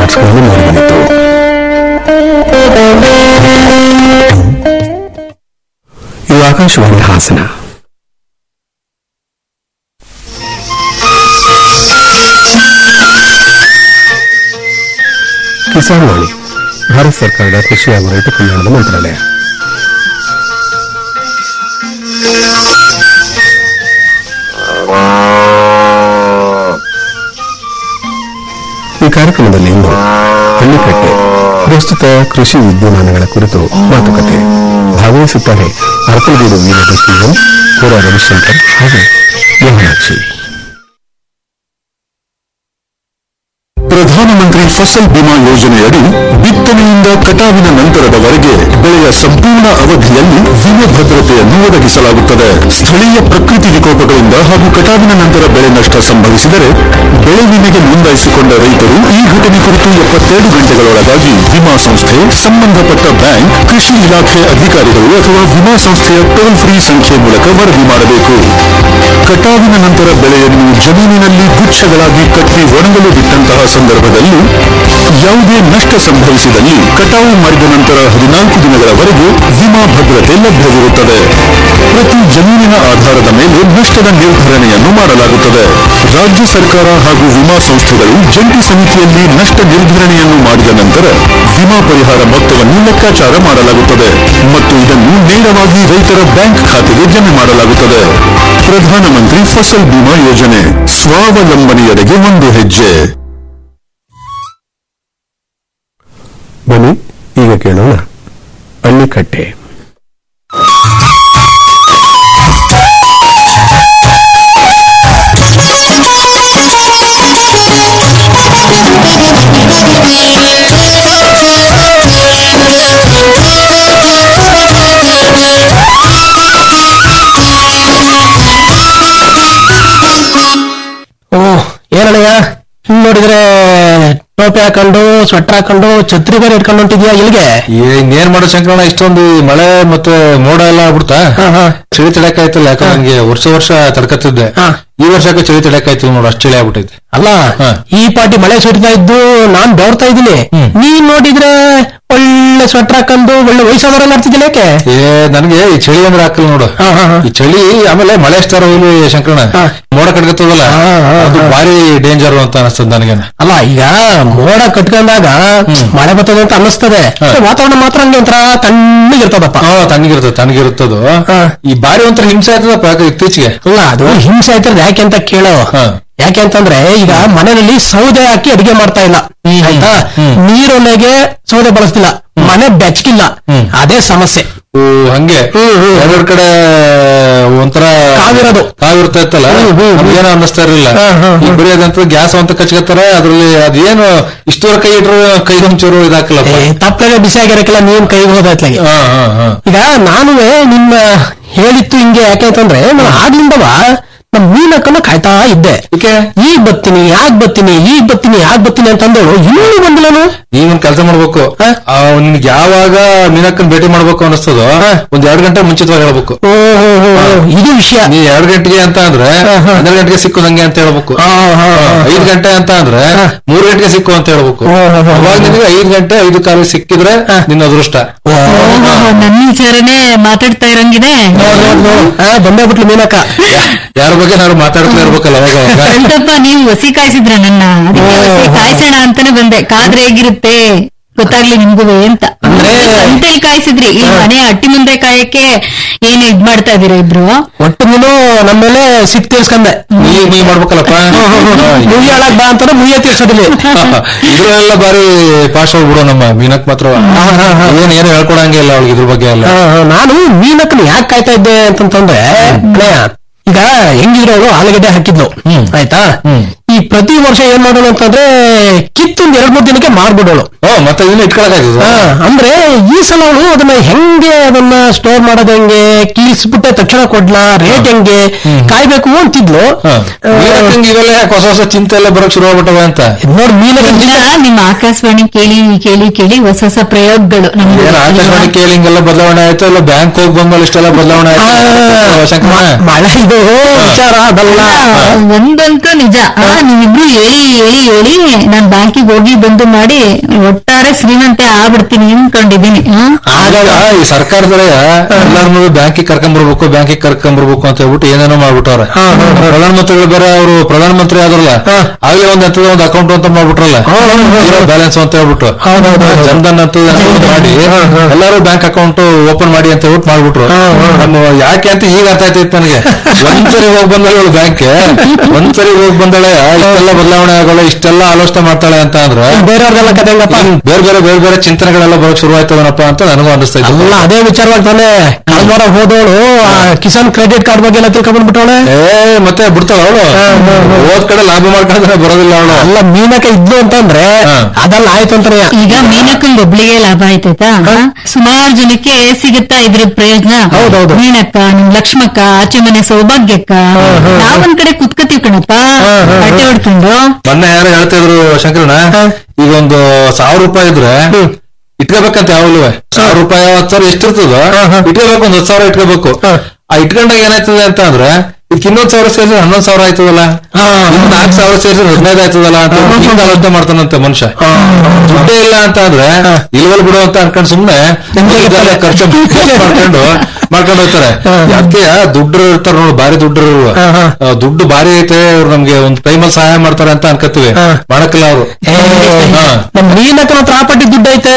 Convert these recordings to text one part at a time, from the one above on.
ಶಾರ್ಟ್ಸ್ಗಳನ್ನು ಮೂಡಿಬಂದಿತು ಇದು ಆಕಾಶವಾಣಿ ಹಾಸನ ಕಿಸಾನ್ ವಾಣಿ ಭಾರತ ಸರ್ಕಾರದ ಕೃಷಿ ಹಾಗೂ ರೈತ ಕಲ್ಯಾಣದ ಮಂತ್ರಾಲಯ ಈ ಕಾರ್ಯಕ್ರಮದಲ್ಲಿ ಇಂದು ಹಳ್ಳಿಕಟ್ಟೆ ಪ್ರಸ್ತುತ ಕೃಷಿ ವಿದ್ಯಮಾನಗಳ ಕುರಿತು ಮಾತುಕತೆ ಭಾಗವಹಿಸುತ್ತಾರೆ ಅರ್ಕಲ್ಗೂಡು ವೀರಭ ಸಿಎಂ ಪುರ ರವಿಶಂಕರ್ ಹಾಗೂ ಮೋಹನಾಕ್ಷಿ ಪ್ರಧಾನಮಂತ್ರಿ ಫಸಲ್ ಬಿಮಾ ಯೋಜನೆಯಡಿ ಬಿತ್ತನೆಯಿಂದ ಕಟಾವಿನ ನಂತರದವರೆಗೆ ಬೆಳೆಯ ಸಂಪೂರ್ಣ ಅವಧಿಯಲ್ಲಿ ವಿಮೆ ಭದ್ರತೆಯನ್ನು ಒದಗಿಸಲಾಗುತ್ತದೆ ಸ್ಥಳೀಯ ಪ್ರಕೃತಿ ವಿಕೋಪಗಳಿಂದ ಹಾಗೂ ಕಟಾವಿನ ನಂತರ ಬೆಳೆ ನಷ್ಟ ಸಂಭವಿಸಿದರೆ ಬೆಳೆ ವಿಮೆಗೆ ನೋಂದಾಯಿಸಿಕೊಂಡ ರೈತರು ಈ ಘಟನೆ ಕುರಿತು ಎಪ್ಪತ್ತೆರಡು ಗಂಟೆಗಳೊಳಗಾಗಿ ವಿಮಾ ಸಂಸ್ಥೆ ಸಂಬಂಧಪಟ್ಟ ಬ್ಯಾಂಕ್ ಕೃಷಿ ಇಲಾಖೆ ಅಧಿಕಾರಿಗಳು ಅಥವಾ ವಿಮಾ ಸಂಸ್ಥೆಯ ಟೋಲ್ ಫ್ರೀ ಸಂಖ್ಯೆ ಮೂಲಕ ವರದಿ ಮಾಡಬೇಕು ಕಟಾವಿನ ನಂತರ ಬೆಳೆಯನ್ನು ಜಮೀನಿನಲ್ಲಿ ಗುಚ್ಛಗಳಾಗಿ ಕಟ್ಟಿ ಒಣಗಲು ಬಿಟ್ಟಂತಹ ಸಂದರ್ಭದಲ್ಲಿ ಯಾವುದೇ ನಷ್ಟ ಸಂಭವಿಸಿದಲ್ಲಿ ಕಟಾವು ಮಾಡಿದ ನಂತರ ಹದಿನಾಲ್ಕು ದಿನಗಳವರೆಗೆ ವಿಮಾ ಭದ್ರತೆ ಲಭ್ಯವಿರುತ್ತದೆ ಪ್ರತಿ ಜಮೀನಿನ ಆಧಾರದ ಮೇಲೆ ನಷ್ಟದ ನಿರ್ಧರಣೆಯನ್ನು ಮಾಡಲಾಗುತ್ತದೆ ರಾಜ್ಯ ಸರ್ಕಾರ ಹಾಗೂ ವಿಮಾ ಸಂಸ್ಥೆಗಳು ಜಂಟಿ ಸಮಿತಿಯಲ್ಲಿ ನಷ್ಟ ನಿರ್ಧರಣೆಯನ್ನು ಮಾಡಿದ ನಂತರ ವಿಮಾ ಪರಿಹಾರ ಮೊತ್ತವನ್ನು ಲೆಕ್ಕಾಚಾರ ಮಾಡಲಾಗುತ್ತದೆ ಮತ್ತು ಇದನ್ನು ನೇರವಾಗಿ ರೈತರ ಬ್ಯಾಂಕ್ ಖಾತೆಗೆ ಜಮೆ ಮಾಡಲಾಗುತ್ತದೆ ಪ್ರಧಾನಮಂತ್ರಿ ಫಸಲ್ ಬಿಮಾ ಯೋಜನೆ ಸ್ವಾವಲಂಬನೆಯೆಡೆಗೆ ಒಂದು ಹೆಜ್ಜೆ ಬನ್ನಿ ಈಗ ಕೇಳೋಣ ಹಳ್ಳಿಕಟ್ಟೆ ಓ ಏನಣ್ಣಯ್ಯ ಹಿಂಗ್ ನೋಡಿದ್ರೆ ಟೋಪಿ ಹಾಕೊಂಡು ಸ್ವೆಟರ್ ಹಾಕೊಂಡು ಛತ್ರಿ ಬೇರೆ ಇಟ್ಕೊಂಡು ಹೊಂಟಿದ್ಯಾ ಇಲ್ಲಿಗೆ ಏನ್ ಮಾಡೋ ಶಂಕರಣ್ಣ ಇಷ್ಟೊಂದು ಮಳೆ ಮತ್ತೆ ಮೋಡ ಎಲ್ಲ ಆಗ್ಬಿಡ್ತಾ ಹಾ, ಹಾ. ಚಳಿ ತಡಕಾಯ್ತಲ್ಲ ಯಾಕಂದ್ರೆ ನನಗೆ ವರ್ಷ ವರ್ಷ ತಡ್ಕತ್ತಿದ್ದೆ ಹಾ. ಈ ವರ್ಷ ಯಾಕೆ ಚಳಿ ತಡಕಾಯ್ತಿಲ್ಲ ನೋಡು ಅಷ್ಟು ಚಳಿ ಆಗ್ಬಿಟ್ಟೈತೆ ಅಲ್ಲ ಹಾ. ಈ ಪಾಟಿ ಮಳೆ ಸುರಿತಾ ಇದ್ದು ನಾನ್ ಬೆವರ್ತಾ ಇದ್ದೀನಿ ಹ್ಮ್. ನೀನ್ ನೋಡಿದ್ರೆ ಒಳ್ಳೆ ಸ್ವೆಟರ್ ಹಾಕೊಂಡು ಒಳ್ಳೆ ವಯಸ್ಸಾದವರೆಲ್ಲ ಆಡ್ತಿದ್ದೀನಿ ಯಾಕೆ ಏ ನನಗೆ ಈ ಚಳಿ ಅಂದ್ರೆ ಹಾಕಲ್ಲ ನೋಡು ಹಾ, ಹಾ, ಹಾ. ಈ ಚಳಿ ಆಮೇಲೆ ಮಳೆ ಅಷ್ಟಾರ ಹೋಗ್ಲಿ ಶಂಕರಣ್ಣ ಹಾ. ಮೋಡ ಕಟ್ಕತ್ತದಲ್ಲ ಹಾ, ಹಾ, ಅದು ಹಾ. ಭಾರಿ ಡೇಂಜರ್ ಅಂತ ಅನಿಸ್ತದ ನನಗೆ ಅಲ್ಲ ಈಗ ಮೋಡ ಕಟ್ಕೊಂಡಾಗ ಮಳೆ ಬರ್ತದೆ ಅಂತ ಅನ್ನಿಸ್ತದೆ ಹಾ. ವಾತಾವರಣ ಮಾತ್ರ ಹಂಗೆ ಒಂಥರ ತಣ್ಣಗಿರ್ತದಪ್ಪ ಹಾ ತಣ್ಣಗಿರ್ತದೆ ತಣ್ಣಗಿರುತ್ತದು ಹಾ. ಈ ಬಾರಿ ಒಂಥರ ಹಿಂಸೆ ಆಯ್ತದಪ್ಪ ಯಾಕೆ ಇತ್ತೀಚೆಗೆ ಅಲ್ಲ ಅದು ಹಿಂಸೆ ಆಯ್ತದ ಯಾಕೆ ಅಂತ ಕೇಳೋ ಹಾ. ಯಾಕೆ ಅಂತಂದ್ರೆ ಈಗ ಮನೆಯಲ್ಲಿ ಸೌದೆ ಹಾಕಿ ಅಡಿಗೆ ಮಾಡ್ತಾ ಇಲ್ಲ ಹ್ಮ್. ಆಯ್ತಾ ಹ್ಮ್. ನೀರೊಲೆಗೆ ಸೌದೆ ಬಳಸ್ತಿಲ್ಲ ಮನೆ ಬೆಚ್ಚಗಿಲ್ಲ ಹ್ಮ್. ಅದೇ ಸಮಸ್ಯೆ ಓ ಹಂಗೆ ಹ್ಮ್, ಹ್ಮ್. ಎರಡ್ ಕಡೆ ಒಂಥರ ಕಾವಿರೋದು. ಕಾವಿರ್ತಾ ಇತ್ತಲ್ಲ ಹ್ಮ್, ಹ್ಮ್, ಹ್ಮ್. ನಮ್ಗೇನೋ ಅನ್ನಿಸ್ತಾ ಇರಲಿಲ್ಲ ಹಾ, ಹಾ, ಹಾ. ಈಗ ಬರೀ ಅದಂತ ಗ್ಯಾಸ್ ಅಂತ ಕಚ್ಕತ್ತಾರೆ ಅದ್ರಲ್ಲಿ ಅದೇನು ಇಷ್ಟುವರೆ ಕೈ ಇಟ್ರು ಕೈ ಒಂಚೂರು ಇದಾಕಲ್ಲಪ್ಪ ತಪ್ಪಲೆ ಬಿಸಿ ಆಗಿರಕ್ಕೆಲ್ಲ ನೀನ್ ಕೈಗೆ ಹೋದಾತ್ಲಾಗೆ ಹಾ ಹಾ ಹಾ ಈಗ ನಾನು ನಿಮ್ಮ ಹೇಳಿತ್ತು ಹಿಂಗೆ ಯಾಕೆ ಅಂತಂದ್ರೆ ನಾನು ಆಗ್ಲಿಂದವ ನಮ್ ಮೀನಕ್ಕನ್ನ ಕಾಯ್ತಾ ಇದ್ದೆ ಏಕೆ ಈಗ ಬರ್ತೀನಿ ಯಾಕ್ ಬರ್ತೀನಿ ಈಗ ಬರ್ತೀನಿ ಯಾಕ್ ಬರ್ತೀನಿ ಅಂತಂದೇಳು ಇನ್ನೂ ಬಂದಿಲ್ಲನು ನೀವೊಂದ್ ಕೆಲಸ ಮಾಡ್ಬೇಕು ಹಾ? ನಿನ್ಗೆ ಯಾವಾಗ ಮೀನಕ್ಕನ್ ಭೇಟಿ ಮಾಡ್ಬೇಕು ಅನಿಸ್ತದೋ ಒಂದ್ ಎರಡ್ ಗಂಟೆ ಮುಂಚಿತವಾಗಿ ಹೇಳ್ಬೇಕು ಓ ಹೋ, ಹೋ, ಹೋ. ಇದು ವಿಷಯ ನೀ ಎರಡ್ ಗಂಟೆಗೆ ಅಂತ ಅಂದ್ರೆ ಹಾ, ಹಾ. ಹನ್ನೆರಡು ಗಂಟೆಗೆ ಸಿಕ್ಕು ನಂಗೆ ಅಂತ ಹೇಳ್ಬೇಕು ಹಾ, ಹಾ, ಹಾ. ಐದ್ ಗಂಟೆ ಅಂತ ಅಂದ್ರೆ ಹಾ. ಮೂರ್ ಗಂಟೆಗೆ ಸಿಕ್ಕು ಅಂತ ಹೇಳ್ಬೇಕು ಹೋ, ಹೋ, ಹೋ. ಅವಾಗ ನಿನಗೆ ಐದ್ ಗಂಟೆ ಐದು ಕಾಲಿಗೆ ಸಿಕ್ಕಿದ್ರೆ ಹಾ. ನಿನ್ನ ಅದೃಷ್ಟ ಓಹೋ, ನನ್ನ ವಿಚಾರನೇ ಮಾತಾಡ್ತಾ ಇರಂಗಿದೆ ನೋಡ್ ನೋಡ್ ನೋಡ್ ಆ, ಬಂದೇ ಬಿಟ್ಲು ಮೀನಕ್ಕ ಯಾರ ಬಗ್ಗೆ ನಾವು ಮಾತಾಡ್ತಾ ಇರ್ಬೇಕಲ್ಲ ಅವಾಗ ಅವಾಗ ಅಲ್ದಪ್ಪ ನೀವು ಹಸಿ ಕಾಯಿಸಿದ್ರ ನನ್ನ ಅದಕ್ಕೆ ಹಸಿ ಕಾಯಿಸೋಣ ಅಂತಾನೆ ಬಂದೆ ಕಾದ್ರೆ ಹೇಗಿರುತ್ತೆ ಗೊತ್ತಾಗ್ಲಿ ನಿಮ್ಗೂ ಅಂತ ಅಂದ್ರೆ- ಸಂತೆಲ್ ಕಾಯಿಸಿದ್ರಿ ಈ ಮನೆ ಅಟ್ಟಿ ಮುಂದೆ ಕಾಯಕ್ಕೆ ಏನು ಇದ್ ಮಾಡ್ತಾ ಇದೀರ ಇಬ್ರು ಒಟ್ಟು ನೀನು ನಮ್ಮ ಮೇಲೆ ಸಿಕ್ ತೀರ್ಸ್ಕಂದೆ ನೀ ನೀ ಮಾಡ್ಬೇಕಲ್ಲಪ್ಪ ಮುಗಿ ಹಾಳಾಗ್ ಬಾ ಅಂತಾನೆ ಮುಯ್ಯ ತೀರ್ಸೋದಿಲ್ಲ ಇದ್ರೆಲ್ಲ ಬಾರಿ ಪಾಸ್ ಹೋಗ್ಬಿಡು ನಮ್ಮ ಮೀನಕ್ ಮಾತ್ರ ಏನ್ ಏನು ಹೇಳ್ಕೊಡಂಗೆ ಇಲ್ಲ ಅವಳಿಗೆ ಇದ್ರ ಬಗ್ಗೆ ಎಲ್ಲ ಹಾ, ಹಾ, ನಾನು ಮೀನಕ್ಕನ ಯಾಕೆ ಕಾಯ್ತಾ ಇದ್ದೆ ಅಂತಂತಂದ್ರೆ ಅಣ್ಣಯ್ಯ, ಈಗ ಹೆಂಗಿದ್ರು ಅವಳು ಆಲೂಗಡ್ಡೆ ಹಾಕಿದ್ಲು ಹ್ಮ್. ಆಯ್ತಾ ಹ್ಮ್. ಈ ಪ್ರತಿ ವರ್ಷ ಏನ್ ಮಾಡೋಳು ಅಂತಂದ್ರೆ ಕಿತ್ತೊಂದ್ ಎರಡ್ ಮೂರ್ ದಿನಕ್ಕೆ ಮಾರ್ಬಿಡೋಳು ಓ ಮತ್ತೆ ಇದನ್ನ ಇಟ್ಕೊಳಕಾಗ್ತದ ಹಾ, ಅಂದ್ರೆ ಈ ಸಲ ಅವಳು ಅದನ್ನ ಹೆಂಗೆ ಅದನ್ನ ಸ್ಟೋರ್ ಮಾಡೋದ್ ಹೆಂಗೆ ಕೀಲ್ಸ್ಬಿಟ್ಟೆ ತಕ್ಷಣ ಕೊಡ್ಲಾ ರೇಟ್ ಹೆಂಗೆ ಕಾಯ್ಬೇಕು ಅಂತಿದ್ಲು ಆ, ಇವೆಲ್ಲ ಯಾಕೆ ಹೊಸ ಹೊಸ ಚಿಂತೆ ಎಲ್ಲ ಬರಕ್ ಶುರು ಆಗ್ಬಿಟ್ಟವ ಅಂತ ಇದ್ ನೋಡ್ ಮೀನಕ್ಕ ಎಲ್ಲ ನಿಮ್ಮ ಆಕಾಶವಾಣಿ ಕೇಳಿ ಕೇಳಿ ಕೇಳಿ ಹೊಸ ಹೊಸ ಪ್ರಯೋಗಗಳು ನಮ್ಗೆ ಏನ್ ಆಕಾಶವಾಣಿ ಕೇಳಿ ಹಿಂಗೆಲ್ಲ ಬದಲಾವಣೆ ಆಯ್ತು ಇಲ್ಲ ಬ್ಯಾಂಕ್ ಹೋಗಿ ಬಂದ್ಮೇಲೆ ಇಷ್ಟೆಲ್ಲ ಬದಲಾವಣೆ ಆಯ್ತು ಶಂಕರ ಮಳೆ ಇದು ವಿಚಾರ ಅದಲ್ಲ ಒಂದಂತೂ ನಿಜ ಆ, ನೀವಿಬ್ರು ಹೇಳಿ ಹೇಳಿ ಹೇಳಿ ನಾನ್ ಬ್ಯಾಂಕಿಗೆ ಹೋಗಿ ಬಂದು ಮಾಡಿ ಒಟ್ಟಾರೆ ಶ್ರೀಮಂತೆ ಆಗ್ಬಿಡ್ತೀನಿ ಅನ್ಕೊಂಡಿದೀನಿ ಹ್ಮ್? ಆಗಾಗ ಈ ಸರ್ಕಾರದೊಳಗ ಎಲ್ಲಾರನ್ನೂ ಬ್ಯಾಂಕಿಗೆ ಕರ್ಕೊಂಡ್ ಬರ್ಬೇಕು ಬ್ಯಾಂಕಿಗೆ ಕರ್ಕೊಂಡ್ ಬರ್ಬೇಕು ಅಂತ ಹೇಳ್ಬಿಟ್ಟು ಏನೇನೋ ಮಾಡ್ಬಿಟ್ಟವ್ರೆ ಪ್ರಧಾನಮಂತ್ರಿಗಳು ಬೇರೆ ಅವರು ಪ್ರಧಾನಮಂತ್ರಿ ಆದ್ರಲ್ಲ ಆಗ್ಲೇ ಒಂದ್ ಹತ್ತದ ಒಂದ್ ಅಕೌಂಟ್ ಅಂತ ಮಾಡ್ಬಿಟ್ರಲ್ಲ ಬ್ಯಾಲೆನ್ಸ್ ಅಂತ ಹೇಳ್ಬಿಟ್ಟು ಜನ್ಧನ್ ಅಂತ ಏನೋ ಮಾಡಿ ಎಲ್ಲಾರು ಬ್ಯಾಂಕ್ ಅಕೌಂಟ್ ಓಪನ್ ಮಾಡಿ ಅಂತ ಹೇಳ್ಬಿಟ್ಟು ಮಾಡ್ಬಿಟ್ರು ನಮ್ಮ ಯಾಕೆ ಅಂತ ಈಗ ಅರ್ಥ ಆಯ್ತೈತೆ ನನಗೆ ಒಂದ್ಸರಿ ಹೋಗಿ ಬಂದಳೆ ಅವಳು ಬ್ಯಾಂಕ್ ಒಂದ್ಸರಿ ಹೋಗಿ ಬಂದಳೆ ಇಷ್ಟೆಲ್ಲ ಬದಲಾವಣೆ ಆಗೋಲ್ಲ ಇಷ್ಟೆಲ್ಲ ಆಲೋಚನೆ ಮಾಡ್ತಾಳೆ ಅಂತ ಅಂದ್ರೆ ಬೇರೆಯವ್ರದೆಲ್ಲ ಕತೆ ಹೆಂಗಪ್ಪ ಇನ್ ಬೇರೆ ಬೇರೆ ಬೇರೆ ಬೇರೆ ಚಿಂತನೆಗಳೆಲ್ಲ ಬರೋಕ್ ಶುರು ಆಯ್ತದನಪ್ಪ ಅಂತ ನನಗೂ ಅನಿಸ್ತಾ ಇತ್ತು ಅಲ್ಲ ಅದೇ ವಿಚಾರವಾಗಿ ತಾನೆ ಕಳೆದ ಹೋದವಳು ಆ ಕಿಸಾನ್ ಕ್ರೆಡಿಟ್ ಕಾರ್ಡ್ ಬಗ್ಗೆ ಎಲ್ಲ ತಿಳ್ಕೊಂಡ್ಬಿಟ್ಟವಳೆ ಏ ಮತ್ತೆ ಬಿಡ್ತಾಳ ಅವಳು ಹೋದ್ ಕಡೆ ಲಾಭ ಮಾಡ್ಕೊಂಡ್ರೆ ಬರೋದಿಲ್ಲ ಅವಳು ಅಲ್ಲ ಮೀನಕ ಇದ್ಲು ಅಂತಂದ್ರೆ ಹಾ. ಅದೆಲ್ಲ ಆಯ್ತು ಅಂತಾನೆ ಈಗ ಮೀನಕ್ಕಂಗ್ ಒಬ್ಳಿಗೆ ಲಾಭ ಆಯ್ತೈತಾ ಸುಮಾರು ಜನಕ್ಕೆ ಸಿಗುತ್ತಾ ಇದ್ರ ಪ್ರಯೋಜನ ಹೌದೌದು. ಮೀನಕ್ಕ ನಿಮ್ ಲಕ್ಷ್ಮಕ್ಕ ಆಚೆ ಮನೆ ಸೌಭಾಗ್ಯಕ್ಕ ನಾವೊಂದ್ ಕಡೆ ಕುತ್ಕತೀವಿ ಕಣಪ್ಪ ಬಟ್ಟೆ ಹೊಡ್ಕೊಂಡು ಮೊನ್ನೆ ಯಾರು ಹೇಳ್ತಾ ಇದ್ರು ಶಂಕರಣ್ಣ ಈಗ ಒಂದು ಸಾವಿರ ರೂಪಾಯಿ ಇದ್ರೆ ಇಟ್ಕೋಬೇಕಂತ ಯಾವಾಗ್ಲೂ ಸಾವಿರ ರೂಪಾಯಿ ಹತ್ತು ಸಾವಿರ ಎಷ್ಟಿರ್ತದೋ ಇಟ್ಕೋಬೇಕು ಒಂದ್ ಹತ್ತು ಸಾವಿರ ಇಟ್ಕೋಬೇಕು ಆ ಇಟ್ಕೊಂಡಾಗ ಏನಾಯ್ತದೆ ಅಂತ ಅಂದ್ರೆ ಇದಕ್ಕೆ ಇನ್ನೊಂದ್ ಸಾವಿರ ಸೇರಿದ್ರೆ ಹನ್ನೊಂದ್ ಸಾವಿರ ಆಯ್ತದಲ್ಲ ಇನ್ನು ನಾಲ್ಕು ಸಾವಿರ ಸೇರಿದ್ರೆ ಹದಿನೈದು ಆಯ್ತದಲ್ಲ ಅಂತ ಹಿಂಗ್ ಆಲೋಚನೆ ಮಾಡ್ತಾನಂತೆ ಮನುಷ್ಯ ದುಡ್ಡೇ ಇಲ್ಲ ಅಂತ ಅಂದ್ರೆ ಇಲ್ವಲ್ ಬಿಡು ಅಂತ ಅನ್ಕೊಂಡ್ ಸುಮ್ನೆ ಇದೆಲ್ಲ ಖರ್ಚು ಮಾಡ್ಕೊಂಡು ಮಾಡ್ಕೊಂಡು ಹೋಗ್ತಾರೆ ಯಾಕೆ ದುಡ್ಡು ಇರ್ತಾರ ನೋಡಿ ಬಾರಿ ದುಡ್ಡು ದುಡ್ಡು ಬಾರಿ ಐತೆ ಇವ್ರು ನಮ್ಗೆ ಒಂದ್ ಟೈಮಲ್ಲಿ ಸಹಾಯ ಮಾಡ್ತಾರೆ ಅಂತ ಅನ್ಕೋತೀವಿ ಮಾಡಕ್ಕಿಲ್ಲ ಅವರು ನಮ್ ಮೀನಕನ ಪ್ರಾಪರ್ಟಿ ದುಡ್ಡು ಐತೆ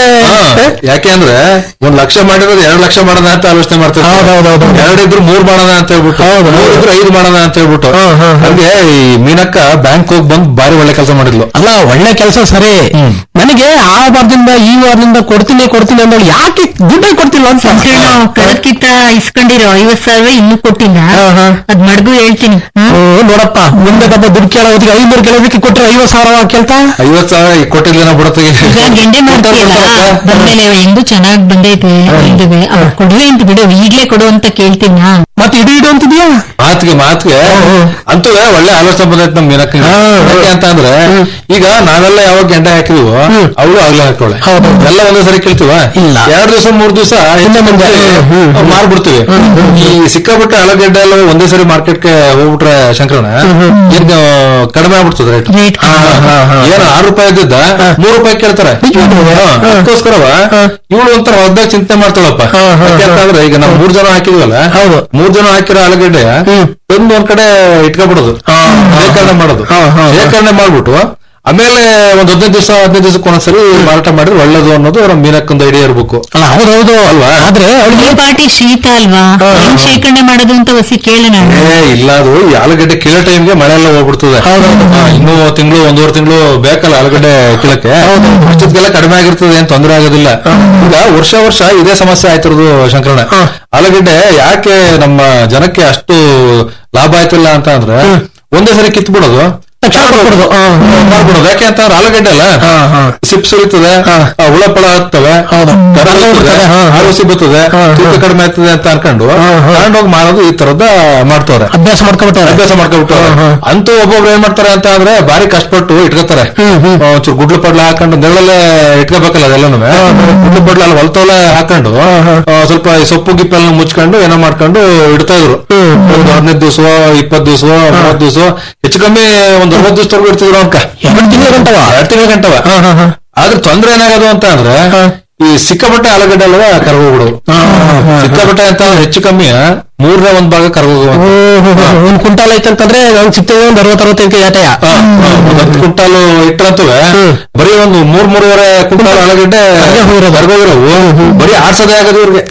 ಯಾಕೆ ಅಂದ್ರೆ ಒಂದ್ ಲಕ್ಷ ಮಾಡಿರೋದು ಎರಡ್ ಲಕ್ಷ ಮಾಡೋಣ ಅಂತ ಆಲೋಚನೆ ಮಾಡ್ತಾರೆ ಹೌದೌದೌದು. ಎರಡಿದ್ರು ಮೂರ್ ಮಾಡೋಣ ಅಂತ ಹೇಳ್ಬಿಟ್ಟು ಮೂರ್ ಇದ್ರು ಐದು ಮಾಡೋಣ ಅಂತ ಹೇಳ್ಬಿಟ್ಟು ಹಂಗೆ ಈ ಮೀನಕ್ಕ ಬ್ಯಾಂಕ್ ಹೋಗಿ ಬಂದು ಬಾರಿ ಒಳ್ಳೆ ಕೆಲಸ ಮಾಡಿದ್ಲು ಅಲ್ಲ ಒಳ್ಳೆ ಕೆಲಸ ಸರಿ ನನಗೆ ಆ ವಾರದಿಂದ ಈ ವಾರದಿಂದ ಕೊಡ್ತೀನಿ ಕೊಡ್ತೀನಿ ಅಂದವಳು ಯಾಕೆ ದುಡ್ಡೇ ಕೊಡ್ತಿಲ್ಲ ಅಂತ ಸಂಕೀರ್ಣ ಕಳೆದ್ಕಿತ್ತ ಇಸ್ಕೊಂಡಿರೋ ಐವತ್ ಸಾವಿರ ಇನ್ನೂ ಕೊಟ್ಟಿಲ್ಲ ಅದ್ ಮಡ್ಗು ಹೇಳ್ತೀನಿ ಹ್ಮ್? ಓ, ನೋಡಪ್ಪ ಮುಂದೆ ದಬ್ಬ ದುಡ್ಡು ಕೇಳೋ ಹೊತ್ತಿಗೆ ಐನೂರು ಕೇಳೋದಕ್ಕೆ ಕೊಟ್ಟರೆ ಐವತ್ ಸಾವಿರ ಕೇಳ್ತಾ ಐವತ್ ಸಾವಿರ ಕೊಟ್ಟಿಲ್ಲ ಬಿಡತ್ತೆ ಈಗ ಗೆಂಡೆ ಮಾಡ್ತೀಯಲ್ಲ ಬಂದ್ಮೇಲೆ ಹೆಂಗು ಚೆನ್ನಾಗ್ ಬಂದೈತೆ ಇದುವೆ ಅವ್ರು ಕೊಡುವೆ ಅಂತ ಬಿಡು ಈಗ್ಲೇ ಕೊಡು ಅಂತ ಕೇಳ್ತೀನಿ ನಾ. ಮತ್ತೆ ಇಡು ಇಡು ಅಂತಿದ್ಯಾ ಮಾತಿಗೆ ಮಾತಿಗೆ ಅಂತೂ ಒಳ್ಳೆ ಆಲೋಚನೆ ಬಂದೈತೆ ನಮ್ ಮೀನಕ್ಕ ಯಾಕೆ ಅಂತ ಅಂದ್ರೆ ಈಗ ನಾವೆಲ್ಲ ಯಾವಾಗ ಗೆಂಡೆ ಹಾಕಿದೀವೋ ಅವಳು ಆಗ್ಲೇ ಹಾಕೋಳೆ ಎಲ್ಲ ಒಂದೇ ಸರಿ ಕೇಳ್ತೀವ ಇಲ್ಲ. ಎರಡ್ ದಿವಸ ಮೂರ್ ದಿವಸ ಹಿಂದೆ ಮುಂದೆ ಮಾರ್ಬಿಡ್ತೀವಿ ಈ ಸಿಕ್ಕಾಬಿಟ್ಟೆ ಆಲೂಗೆಡ್ಡೆ ಎಲ್ಲ ಒಂದೇ ಸರಿ ಮಾರ್ಕೆಟ್ಗೆ ಹೋಗ್ಬಿಟ್ರೆ ಶಂಕರಣ ಏನ್ ಕಡಿಮೆ ಆಗ್ಬಿಡ್ತದೆ ರೇಟ್ Rate ಏನು ಆರು ರೂಪಾಯಿ ಇದ್ದಿದ್ದ ಮೂರು ರೂಪಾಯಿ ಕೇಳ್ತಾರೆ ಹಾ, ಅದಕ್ಕೋಸ್ಕರವ ಇವಳು ಒಂಥರ ಹೊರದಾಗ ಚಿಂತೆ ಮಾಡ್ತಾಳಪ್ಪ ಯಾಕೆ ಅಂತಂದ್ರೆ ಈಗ ನಾವು ಮೂರ್ ಜನ ಹಾಕಿದ್ವಲ್ಲ ಹೌದು. ಮೂರ್ ಜನ ಹಾಕಿರೋ ಆಲೂಗಡ್ಡೆ ತಂದು ಒಂದ್ ಕಡೆ ಇಟ್ಕೊಬಿಡೋದು ಶೇಖರಣೆ ಮಾಡೋದು ಶೇಖರಣೆ ಮಾಡ್ಬಿಟ್ಟು ಆಮೇಲೆ ಒಂದ್ ಹದಿನೈದು ದಿವಸ ಹದಿನೈದು ದಿವಸಕ್ಕೆ ಒಂದ್ಸರಿ ಮಾರಾಟ ಮಾಡಿದ್ರೆ ಒಳ್ಳೇದು ಅನ್ನೋದು ನಮ್ಮ ಮೀನಕ್ಕೊಂದು ಐಡಿಯಾ ಇರ್ಬೇಕು ಅಲ್ಲ ಹೌದೌದು ಅಲ್ವಾ? ಆದ್ರೆ ಅವಳಿಗೆ ಈ ಪಾರ್ಟಿ ಶೀತ ಅಲ್ವಾ ಹೆಂಗ್ ಶೇಖರಣೆ ಮಾಡೋದು ಅಂತ ಹೊಸಿ ಕೇಳೋಣ ಏ ಇಲ್ಲ ಅದು ಈ ಆಲೂಗಡ್ಡೆ ಕೀಳೋ ಟೈಮ್ಗೆ ಮಳೆ ಎಲ್ಲ ಹೋಗ್ಬಿಡ್ತದೆ ಹಾ, ಇನ್ನೂ ತಿಂಗಳು ಒಂದೂವರೆ ತಿಂಗಳು ಬೇಕಲ್ಲ ಆಲೂಗಡ್ಡೆ ಕೀಳಕ್ಕೆ ಅಷ್ಟೊತ್ತಿಗೆಲ್ಲ ಕಡಿಮೆ ಆಗಿರ್ತದೆ ಏನ್ ತೊಂದರೆ ಆಗೋದಿಲ್ಲ ಈಗ ವರ್ಷ ವರ್ಷ ಇದೇ ಸಮಸ್ಯೆ ಆಯ್ತಿರೋದು ಶಂಕರಣ್ಣ ಆಲೂಗಡ್ಡೆ ಯಾಕೆ ನಮ್ಮ ಜನಕ್ಕೆ ಅಷ್ಟು ಲಾಭ ಆಯ್ತಿಲ್ಲ ಅಂತ ಅಂದ್ರೆ ಒಂದೇ ಸರಿ ಕಿತ್ ಬಿಡೋದು ತಕ್ಷಣ ಕೊಟ್ಬಿಡೋದು. ಹಾ, ಮಾಡ್ಬಿಡೋದು ಯಾಕೆ ಅಂತ ಅಂದ್ರೆ ಆಲೂಗಡ್ಡೆ ಅಲ್ಲ ಸಿಪ್ ಸುರಿತದೆ ಆ, ಹುಳ ಪಳ ಆಗ್ತವೆ ಹೌದು. ಕರ ಕರ್ಗ ಬರ್ತದೆ, ಬಿಡ್ತದೆ, ಹಾ, ಹಾ. ಆರೋಸಿ ಬರ್ತದೆ ತೂಕ ಕಡಿಮೆ ಆಗ್ತದೆ ಅಂತ ಅನ್ಕೊಂಡು ತಗೊಂಡೋಗಿ ಮಾರೋದು ಈ ತರದ ಮಾಡ್ತವ್ರೆ ಅಭ್ಯಾಸ ಮಾಡ್ಕೊಬಿಟ್ಟಾರೆ ಅಭ್ಯಾಸ ಮಾಡ್ಕೊಬಿಟ್ಟು ಅಂತೂ ಒಬ್ಬೊಬ್ರು ಏನ್ ಮಾಡ್ತಾರೆ ಅಂತ ಅಂದ್ರೆ ಬಾರಿ ಕಷ್ಟಪಟ್ಟು ಇಟ್ಕೋತಾರೆ ಒಂಚೂರು ಗುಡ್ಲು ಪಡ್ಲ ಹಾಕೊಂಡು ನೆರಳಲ್ಲೇ ಇಟ್ಕೋಬೇಕಲ್ಲ ಅದೆಲ್ಲನೂ ಗುಡ್ಲು ಪಡ್ಲ ಅಲ್ಲಿ ಹೊಲ್ತೋಲೆ ಹಾಕೊಂಡು ಆ, ಸ್ವಲ್ಪ ಈ ಸೊಪ್ಪು ಗಿಪ್ಪೆಲ್ಲ ಮುಚ್ಕೊಂಡು ಏನೋ ಮಾಡ್ಕೊಂಡು ಇಡ್ತಾ ಇದ್ರು ಒಂದು ಹದಿನೈದು ದಿವಸ ಇಪ್ಪತ್ತು ದಿವಸ ಮೂವತ್ತು ದಿವಸ ಹೆಚ್ಚು ಕಮ್ಮಿ ಒಂದು ಅರವತ್ತು ದಿವಸದವರೆಗೂ ಇರ್ತಿದ್ರು ಅನ್ಕ ಎರಡು ತಿಂಗಳು ಗಂಟವ ಎರಡು ತಿಂಗಳ ಗಂಟವ ಆದ್ರೆ ತೊಂದ್ರೆ ಏನಾಗೋದು ಅಂತ ಅಂದ್ರೆ ಈ ಸಿಕ್ಕಾಪಟ್ಟೆ ಆಲೂಗಡ್ಡೆ ಅಲ್ವಾ ಕರ್ಗೋಗ್ಬಿಡು ಸಿಕ್ಕಾಪಟ್ಟೆ ಅಂತ ಹೆಚ್ಚು ಕಮ್ಮಿ ಮೂರನೇ ಒಂದ್ ಭಾಗ ಕರ್ಗೋಗುವ ಒಂದ್ ಕ್ವಿಂಟಾಲ್ ಐತಂತಂದ್ರೆ ಒಂದ್ ಸಿಗ್ತದೆ ಒಂದ್ ಅರವತ್ ಅರವತ್ತೈದು ಯಾಟೆಯ ಹತ್ತು ಕ್ವಿಂಟಾಲು ಇಟ್ಟರಂತವೆ ಬರೀ ಒಂದು ಮೂರ್ ಮೂರುವರೆ ಕ್ವಿಂಟಾಲ್ ಆಲೂಗಡ್ಡೆ ಹೋಗಿರೋದು. ಕರ್ಗೋಗಿರೋವು ಬರೀ ಆರ್ಸದೇ ಆಗೋದು ಇವ್ರಿಗೆ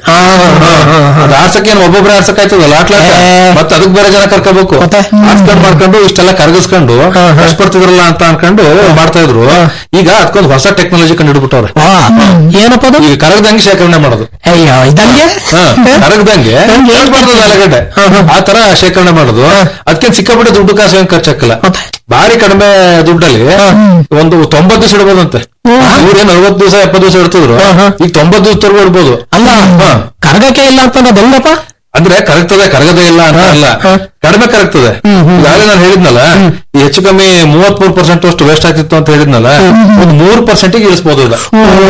ಅದ್ ಆರ್ಸಕ್ಕೆ ಏನ್ ಒಬ್ಬೊಬ್ರೆ ಆರ್ಸಕ್ ಆಯ್ತದಲ್ಲ ಆಟ್ಲಾಟ ಏ. ಮತ್ತೆ ಅದಕ್ ಬೇರೆ ಜನ ಕರ್ಕೋಬೇಕು ಮತ್ತೆ? ಆರ್ಸ್ಕೊಂಡ್ ಮಾಡ್ಕೊಂಡು ಇಷ್ಟೆಲ್ಲ ಕರಗಿಸ್ಕೊಂಡು ಕಷ್ಟಪಡ್ತಿದ್ರಲ್ಲ ಅಂತ ಅನ್ಕೊಂಡು ಮಾಡ್ತಾ ಇದ್ರು ಈಗ ಅದಕ್ಕೊಂದು ಹೊಸ ಟೆಕ್ನಾಲಜಿ ಕಂಡು ಹಿಡ್ಬಿಟ್ಟವ್ರೆ ವಾ ಏನಪ್ಪ ಅದು ಈಗ ಕರಗದಂಗೆ ಶೇಖರಣೆ ಮಾಡೋದು ಅಯ್ಯೋ ಇದಂಗೆ ಹಾ, ಕರಗದಂಗೆ ಕರಗ್ಬಾರ್ದು ಆಲೂಗಡ್ಡೆ ಆ ತರ ಶೇಖರಣೆ ಮಾಡೋದು ಅದಕ್ಕೆ ಸಿಕ್ಕಾಪಟ್ಟೆ ದುಡ್ಡು ಕಾಸು ಏನ್ ಖರ್ಚಾಕಲ್ಲ ಭಾರಿ ಕಡಿಮೆ ದುಡ್ಡಲ್ಲಿ ಒಂದು ತೊಂಬತ್ತು ದಿವಸ ಇಡ್ಬೋದಂತೆ ಇವ್ರೇನ್ ಅರವತ್ತು ದಿವಸ ಎಪ್ಪತ್ತು ದಿವಸ ಇಡ್ತಿದ್ರು ಈಗ ತೊಂಬತ್ತು ದಿವಸದವರೆಗೂ ಇಡ್ಬೋದು ಅಲ್ಲ ಹಾ. ಕರ್ಗಕ್ಕೆ ಇಲ್ಲ ಅಂತಂದ್ರೆ ಅದೆಲ್ಲಪ್ಪ ಅಂದ್ರೆ ಕರಗ್ತದೆ ಕರಗದೇ ಇಲ್ಲ ಅಂತ ಅಲ್ಲ ಕಡಿಮೆ ಕರಗ್ತದೆ ಈಗಾಗಲೇ ನಾನು ಹೇಳಿದ್ನಲ್ಲ ಈ ಹೆಚ್ಚು ಕಮ್ಮಿ ಮೂವತ್ ಮೂರು ಪರ್ಸೆಂಟ್ ಅಷ್ಟು ವೇಸ್ಟ್ ಆಗ್ತಿತ್ತು ಅಂತ ಹೇಳಿದ್ನಲ್ಲ ಒಂದು ಮೂರು ಪರ್ಸೆಂಟಿಗೆ ಇಳಿಸಬಹುದು ಈಗ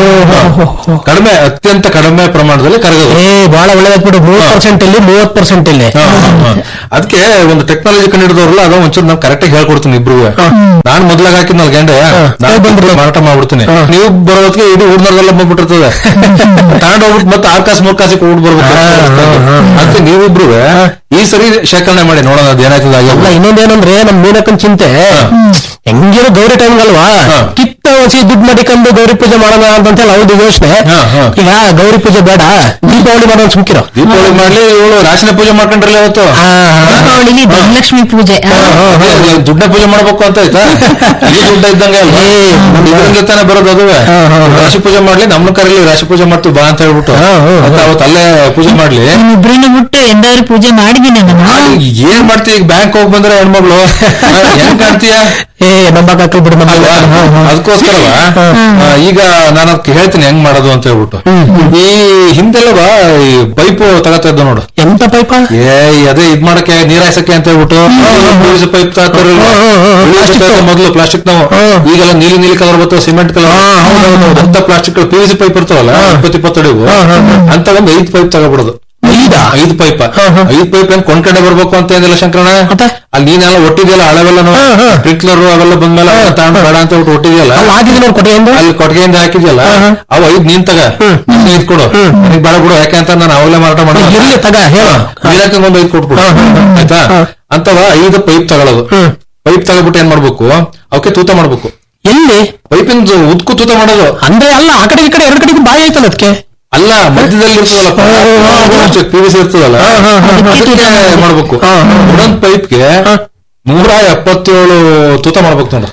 ಕಡಿಮೆ ಅತ್ಯಂತ ಕಡಿಮೆ ಪ್ರಮಾಣದಲ್ಲಿ ಕರಗೋದು ಏ ಬಹಳ ಒಳ್ಳೇದಾಗ್ ಬಿಡು ಮೂವತ್ ಪರ್ಸೆಂಟ್ ಇಲ್ಲಿ ಮೂವತ್ ಪರ್ಸೆಂಟ್ ಇಲ್ಲಿ ಅದಕ್ಕೆ ಒಂದು ಟೆಕ್ನಾಲಜಿ ಕಂಡಿಡಿದವ್ರಲ್ಲ ಅದ ಒಂಚೂರು ನಾನು ಕರೆಕ್ಟ್ ಆಗಿ ಹೇಳ್ಕೊಡ್ತೀನಿ ಇಬ್ರು ನಾನ್ ಮೊದ್ಲಾಗ ಹಾಕಿದ್ನಲ್ಲ ಗಂಡೆ ನಾನು ಬಂದ್ಬಿಟ್ಟು ಮಾರಾಟ ಮಾಡ್ಬಿಡ್ತೀನಿ ನೀವು ಬರೋದಕ್ಕೆ ಇಡೀ ಊರ್ನವ್ರೆಲ್ಲ ಬಂದ್ಬಿಟ್ಟಿರ್ತದೆ ತಗೊಂಡ್ ಹೋಗ್ಬಿಟ್ಟು ಮತ್ತೆ ಆರ್ ಕಾಸು ಮೂರ್ ಕಾಸಿಗೆ ಹೋಗ್ಬಿಟ್ಟು ಬರ್ಬೇಕು ಅದಕ್ಕೆ ನೀವಿಬ್ರು ಈ ಸರಿ ಶೇಖರಣೆ ಮಾಡಿ ನೋಡೋಣ ಅದ್ ಏನಾಯ್ತದ ಅಲ್ಲ ಹಾಗೆ ಇನ್ನೊಂದೇನಂದ್ರೆ ನಮ್ ಮೀನಕ್ಕನ್ ಚಿಂತೆ ಹೆಂಗಿರೋ ಗೌರಿ ಟೈಮ್ ಅಲ್ವಾ ಹಾ. ಕಿತ್ತ ಹೊಸಿ ದುಡ್ಡು ಮಾಡಿಕೊಂಡು ಗೌರಿ ಪೂಜೆ ಮಾಡೋಣ ಅಂತಂತೇಳಿ ಅವ್ರದ್ದು ಯೋಚನೆ ಹಾ, ಹಾ. ಈಗ ಗೌರಿ ಪೂಜೆ ಬೇಡ ದೀಪಾವಳಿ ಮಾಡೋಣ ಸುಮ್ಕಿರೋ ದೀಪಾವಳಿ ಮಾಡ್ಲಿ ಇವಳು ರಾಶಿನ ಪೂಜೆ ಮಾಡ್ಕೊಂಡ್ರಲ್ಲ ಇವತ್ತು ದೀಪಾವಳಿಲಿ ಧನಲಕ್ಷ್ಮಿ ಪೂಜೆ ಆ, ದುಡ್ಡ ಪೂಜೆ ಮಾಡ್ಬೇಕು ಅಂತ ಆಯ್ತಾ ಈ ದುಡ್ಡ ಇದ್ದಂಗೆ ಅಲ್ವಾ ಏ, ಇದ್ರಿಂದ ತಾನೇ ಬರೋದು ಅದುವೆ ಹಾ, ಹಾ, ಹಾ. ರಾಶಿ ಪೂಜೆ ಮಾಡ್ಲಿ ನಮ್ನ ಕರೀಲಿ ರಾಶಿ ಪೂಜೆ ಮಾಡ್ತೀವಿ ಬಾ ಅಂತ ಹೇಳ್ಬಿಟ್ಟು ಹಾ, ಹಾ, ಹಾ. ಮತ್ತೆ ಅವತ್ತು ಅಲ್ಲೇ ಪೂಜೆ ಮಾಡ್ಲಿ ನಿಮ್ಮಿಬ್ರನ್ನ ಬಿಟ್ಟು ಎಂದಾದ್ರು ಪೂಜೆ ಮಾಡಿದೀನಿ ನಾನು ಅದು ಏನ್ ಮಾಡ್ತೀಯ ಈಗ ಬ್ಯಾಂಕ್ ಹೋಗಿ ಬಂದ್ರೆ ಹೆಣ್ಮಗಳು ಹೆಂಗ್ ಕಾಣ್ತೀಯ ಏ ನಂಬಕ್ ಹಾಕಲ್ ಬಿಡು ನಮ್ಮ ಅಲ್ವಾ ಅದಕ್ಕೋಸ್ಕರವ ಈಗ ನಾನು ಅದಕ್ಕೆ ಹೇಳ್ತೀನಿ ಹೆಂಗ್ ಮಾಡೋದು ಅಂತ ಹೇಳ್ಬಿಟ್ಟು ಈ ಹಿಂದೆಲ್ಲವ ಈ ಪೈಪು ತಗತಾ ಇದ್ದ ನೋಡು ಎಂತ ಪೈಪ ಏ ಅದೇ ಇದ್ ಮಾಡಕ್ಕೆ ನೀರ್ ಹಾಯ್ಸಕ್ಕೆ ಅಂತ ಹೇಳ್ಬಿಟ್ಟು ಪೈಪ್ ತಗೋತಾರಲ್ವಾ Plastic ದು. ಮೊದಲು ಪ್ಲಾಸ್ಟಿಕ್ ನಾವು ಹ್ಮ್. ಈಗೆಲ್ಲ ನೀಲಿ ನೀಲಿ ಕಲರ್ ಬರ್ತವೆ ಸಿಮೆಂಟ್ ಕಲರ್ ಅಂತ plastic P V C pipe ಇರ್ತಾವಲ್ಲ ಇಪ್ಪತ್ತು ಇಪ್ಪತ್ತಡಿವು ಅಂತ ಒಂದು ಐದ್ ಪೈಪ್ ತಗೋಬಿಡೋದು ಐದಾ? ಐದು ಪೈಪ್ ಐದ್ ಪೈಪ್ ಏನ್ ಕೊಂಡ್ಕೊಂಡೆ ಬರ್ಬೇಕು ಅಂತ ಏನಿಲ್ಲ ಶಂಕರಣ ಮತ್ತೆ? ಅಲ್ಲಿ ನೀನೆಲ್ಲ ಒಟ್ಟಿದೆಯಲ್ಲ ಹಳೆವೆಲ್ಲ ಸ್ಪ್ರಿಂಕ್ಲರ್ ಅವೆಲ್ಲ ಬಂದ್ಮೇಲೆ ಅವೆಲ್ಲ ತಗೊಂಡ್ ಬೇಡ ಅಂತ ಹೇಳ್ಬಿಟ್ಟು ಒಟ್ಟಿದೆಯಲ್ಲ ಅಲ್ಲಿ ಹಾಕಿದ್ದೀನಿ ನೋಡ್ ಕೊಟ್ಟೆ ಎಂದು ಅಲ್ಲಿ ಕೊಟ್ಟಿಗೆಯಿಂದ ಹಾಕಿದ್ಯಲ್ಲ ಅವ ಐದ್ ನೀನ್ ತಗ ನೀನ್ ಐದ್ ಕೊಡು ನನಗ್ ಬೇಡ ಬಿಡು ಯಾಕೆ ಅಂತ ನಾನು ಅವಾಗಲೇ ಮಾರಾಟ ಮಾಡೋ ಇರ್ಲಿ ತಗ ಹೇಳು ನೀರಕ್ಕೆ ಒಂದ್ ಐದ್ ಕೊಟ್ಬಿಡು ಆಯ್ತಾ ಅಂತವ ಐದು ಪೈಪ್ ತಗೊಳ್ಳೋದು ಪೈಪ್ ತಗೊಬಿಟ್ಟು ಏನ್ ಮಾಡ್ಬೇಕು ಅವಕ್ಕೆ ತೂತ ಮಾಡ್ಬೇಕು ಎಲ್ಲಿ ಪೈಪಿಂದ ಉದ್ಕು ತೂತ ಮಾಡೋದು ಅಂದ್ರೆ ಅಲ್ಲ ಆ ಕಡೆ ಈ ಕಡೆ ಎರಡು ಕಡೆಗೂ ಬಾಯಿ ಐತಲ್ಲ ಅದಕ್ಕೆ ಅಲ್ಲ ಮಧ್ಯದಲ್ಲಿ ಇರ್ತದಲ್ಲ ಪಿ ವಿ ಸಿ ಇರ್ತದಲ್ಲ ಅದಕ್ಕೆ ಮಾಡ್ಬೇಕು ಒಂದೊಂದ್ ಪೈಪ್ಗೆ ನೂರ ಎಪ್ಪತ್ತೇಳು ತೂತ ಮಾಡ್ಬೇಕು ನೋಡ್ರಿ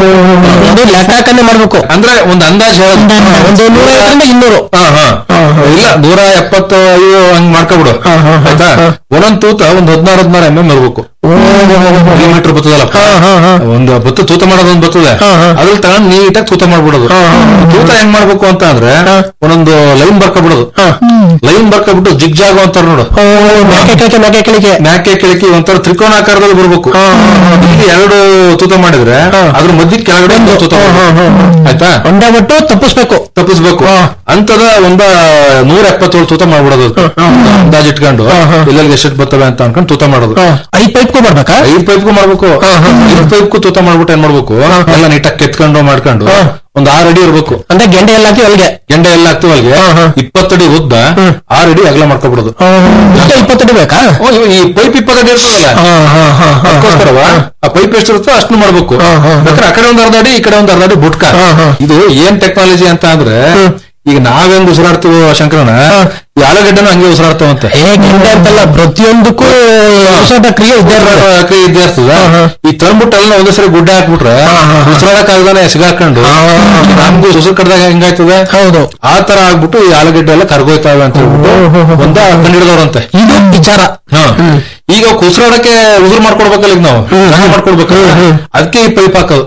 ಅದು ಲೆಕ್ಕ ಹಾಕಂಡೆ ಮಾಡ್ಬೇಕು ಅಂದ್ರೆ ಒಂದ್ ಅಂದಾಜ್ ಹೇಳೋದು ಒಂದು ನೂರ ಐವತ್ತರಿಂದ ಇನ್ನೂರು ಹಾ, ಹಾ. ಇಲ್ಲ ನೂರ ಎಪ್ಪತ್ತೈದು ಹಂಗ್ ಮಾಡ್ಕೊಬಿಡು ಆಯ್ತಾ ಒಂದೊಂದ್ ತೂತ ಒಂದ್ ಹದಿನಾರು ಹದಿನಾರು ಎಂ ಎಂ ಇರ್ಬೇಕು ಕಿಲೋಮೀಟರ್ ಬರ್ತದಲ್ಲ ಒಂದು ಬತ್ತು ತೂತ ಮಾಡೋದು ಒಂದು ಬರ್ತದೆ ಅದ್ರಲ್ಲಿ ತಗೊಂಡ್ ನೀಟಾಗಿ ತೂತ ಮಾಡ್ಬಿಡೋದು ತೂತ ಹೆಂಗ್ ಮಾಡ್ಬೇಕು ಅಂತ ಅಂದ್ರೆ ಒಂದೊಂದು ಲೈನ್ ಬರ್ಕೊಬಿಡೋದು ಲೈನ್ ಬರ್ಕೊಬಿಟ್ಟು ಜಿಗ್ ಜಾಗು ಅಂತಾರ ನೋಡು ಓ, ಮೇಕೆ ಕೆಳಗೆ ಮೇಕೆ ಕೆಳಗೆ ಮ್ಯಾಕೆ ಕೆಳಕಿ ಒಂಥರ ತ್ರಿಕೋನಾಕಾರದಲ್ಲಿ ಬರ್ಬೇಕು ಇಲ್ಲಿ ಎರಡು ತೂತ ಮಾಡಿದ್ರೆ ಅದ್ರ ಮಧ್ಯೆ ಕೆಳಗಡೆ ಒಂದು ತೂತ ಮಾಡ್ಬೇಕು. ಆಯ್ತಾ ಒಂದೇ ಬಿಟ್ಟು ತಪ್ಪಿಸ್ಬೇಕು ತಪ್ಪಿಸ್ಬೇಕು ಅಂತದ ಒಂದ ನೂರ ಎಪ್ಪತ್ತೇಳು ತೂತ ಮಾಡ್ಬಿಡೋದು ಅದಕ್ಕೆ. ಅಂದಾಜ್ ಇಟ್ಕೊಂಡು ಎಲ್ಲೆಲ್ಲಿ ಎಷ್ಟು ಬರ್ತವೆ ಅಂತ ಅನ್ಕೊಂಡು ತೂತ ಮಾಡೋದು ಐದ್ ಪೈಪ್ಗೂ ಮಾಡ್ಬೇಕಾ ಐದ್ ಪೈಪ್ಗೂ ಮಾಡ್ಬೇಕು ಐದ್ ಪೈಪ್ಗೂ ತೂತ ಮಾಡ್ಬಿಟ್ಟು ಏನ್ ಮಾಡ್ಬೇಕು ಎಲ್ಲ ನೀಟಾಗಿ ಕೆತ್ಕೊಂಡು ಮಾಡ್ಕೊಂಡು ಒಂದ್ ಆರ್ ಅಡಿ ಇರ್ಬೇಕು ಅಂದ್ರೆ ಗೆಂಡೆ ಎಲ್ಲ ಹಾಕಿ ಅಲ್ಲಿಗೆ ಗೆಂಡೆ ಎಲ್ಲ ಹಾಕ್ತಿವ ಅಲ್ಲಿಗೆ ಇಪ್ಪತ್ತಡಿ ಉದ್ದ ಆರ್ ಅಡಿ ಅಗಲ ಮಾಡ್ಕೊಬಿಡೋದು ಇಷ್ಟ ಇಪ್ಪತ್ತಡಿ ಬೇಕಾ ಓ, ಇವ್- ಈ ಪೈಪ್ ಇಪ್ಪತ್ತಡಿ ಇರ್ತದಲ್ಲ ಅದಕ್ಕೋಸ್ಕರವ ಆ ಪೈಪ್ ಎಷ್ಟಿರುತ್ತೋ ಅಷ್ಟು ಮಾಡ್ಬೇಕು ಬೇಕಾದ್ರೆ ಆ ಕಡೆ ಒಂದ್ ಅರ್ಧ ಅಡಿ ಈ ಕಡೆ ಒಂದ್ ಅರ್ಧ ಅಡಿ ಬುಟ್ಕ ಇದು ಏನ್ ಟೆಕ್ನಾಲಜಿ ಅಂತ ಅಂದ್ರೆ ಈಗ ನಾವೆಂಗ್ ಉಸಿರಾಡ್ತೀವೋ ಶಂಕರಣ ಈ ಆಲೂಗಡ್ಡೆನೂ ಹಂಗೆ ಉಸಿರಾಡ್ತಾವಂತೆ ಏ ಗೆಂಡೆ ಅಂತಲ್ಲ ಪ್ರತಿಯೊಂದಕ್ಕೂ ಹೊಸದ ಕ್ರಿಯೆ ಇದ್ದೇ ಇರ್ತದೆ. ಕೈ ಇದ್ದೇ ಇರ್ತದ ಈ ತಂದ್ಬಿಟ್ಟು ಎಲ್ಲ ಒಂದೇ ಸರಿ ಗುಡ್ಡ ಹಾಕ್ಬಿಟ್ರೆ ಉಸಿರಾಡಕ್ ಆಗದಾನೆ ಸಿಗಾಕೊಂಡು ನಮ್ಗೂ ಉಸಿರು ಕಡ್ದಾಗ ಹೆಂಗಾಯ್ತದೆ ಹೌದು ಆ ತರ ಆಗ್ಬಿಟ್ಟು ಈ ಆಲೂಗಡ್ಡೆ ಎಲ್ಲ ಕರ್ಗೋಯ್ತಾವೆ ಅಂತ ಹೇಳ್ಬಿಟ್ಟು ಒಂದ ಕಂಡಿಡಿದವ್ರಂತೆ ಇದು ವಿಚಾರ ಹಾ. ಈಗ ಅವಕ್ಕೆ ಉಸಿರಾಡಕ್ಕೆ ಉಸಿರು ಮಾಡ್ಕೊಡ್ಬೇಕಲ್ಲ ಈಗ ನಾವು ಹಂಗೆ ಮಾಡ್ಕೊಡ್ಬೇಕಲ್ಲ ಅದಕ್ಕೆ ಈ ಪೈಪ್ ಹಾಕೋದು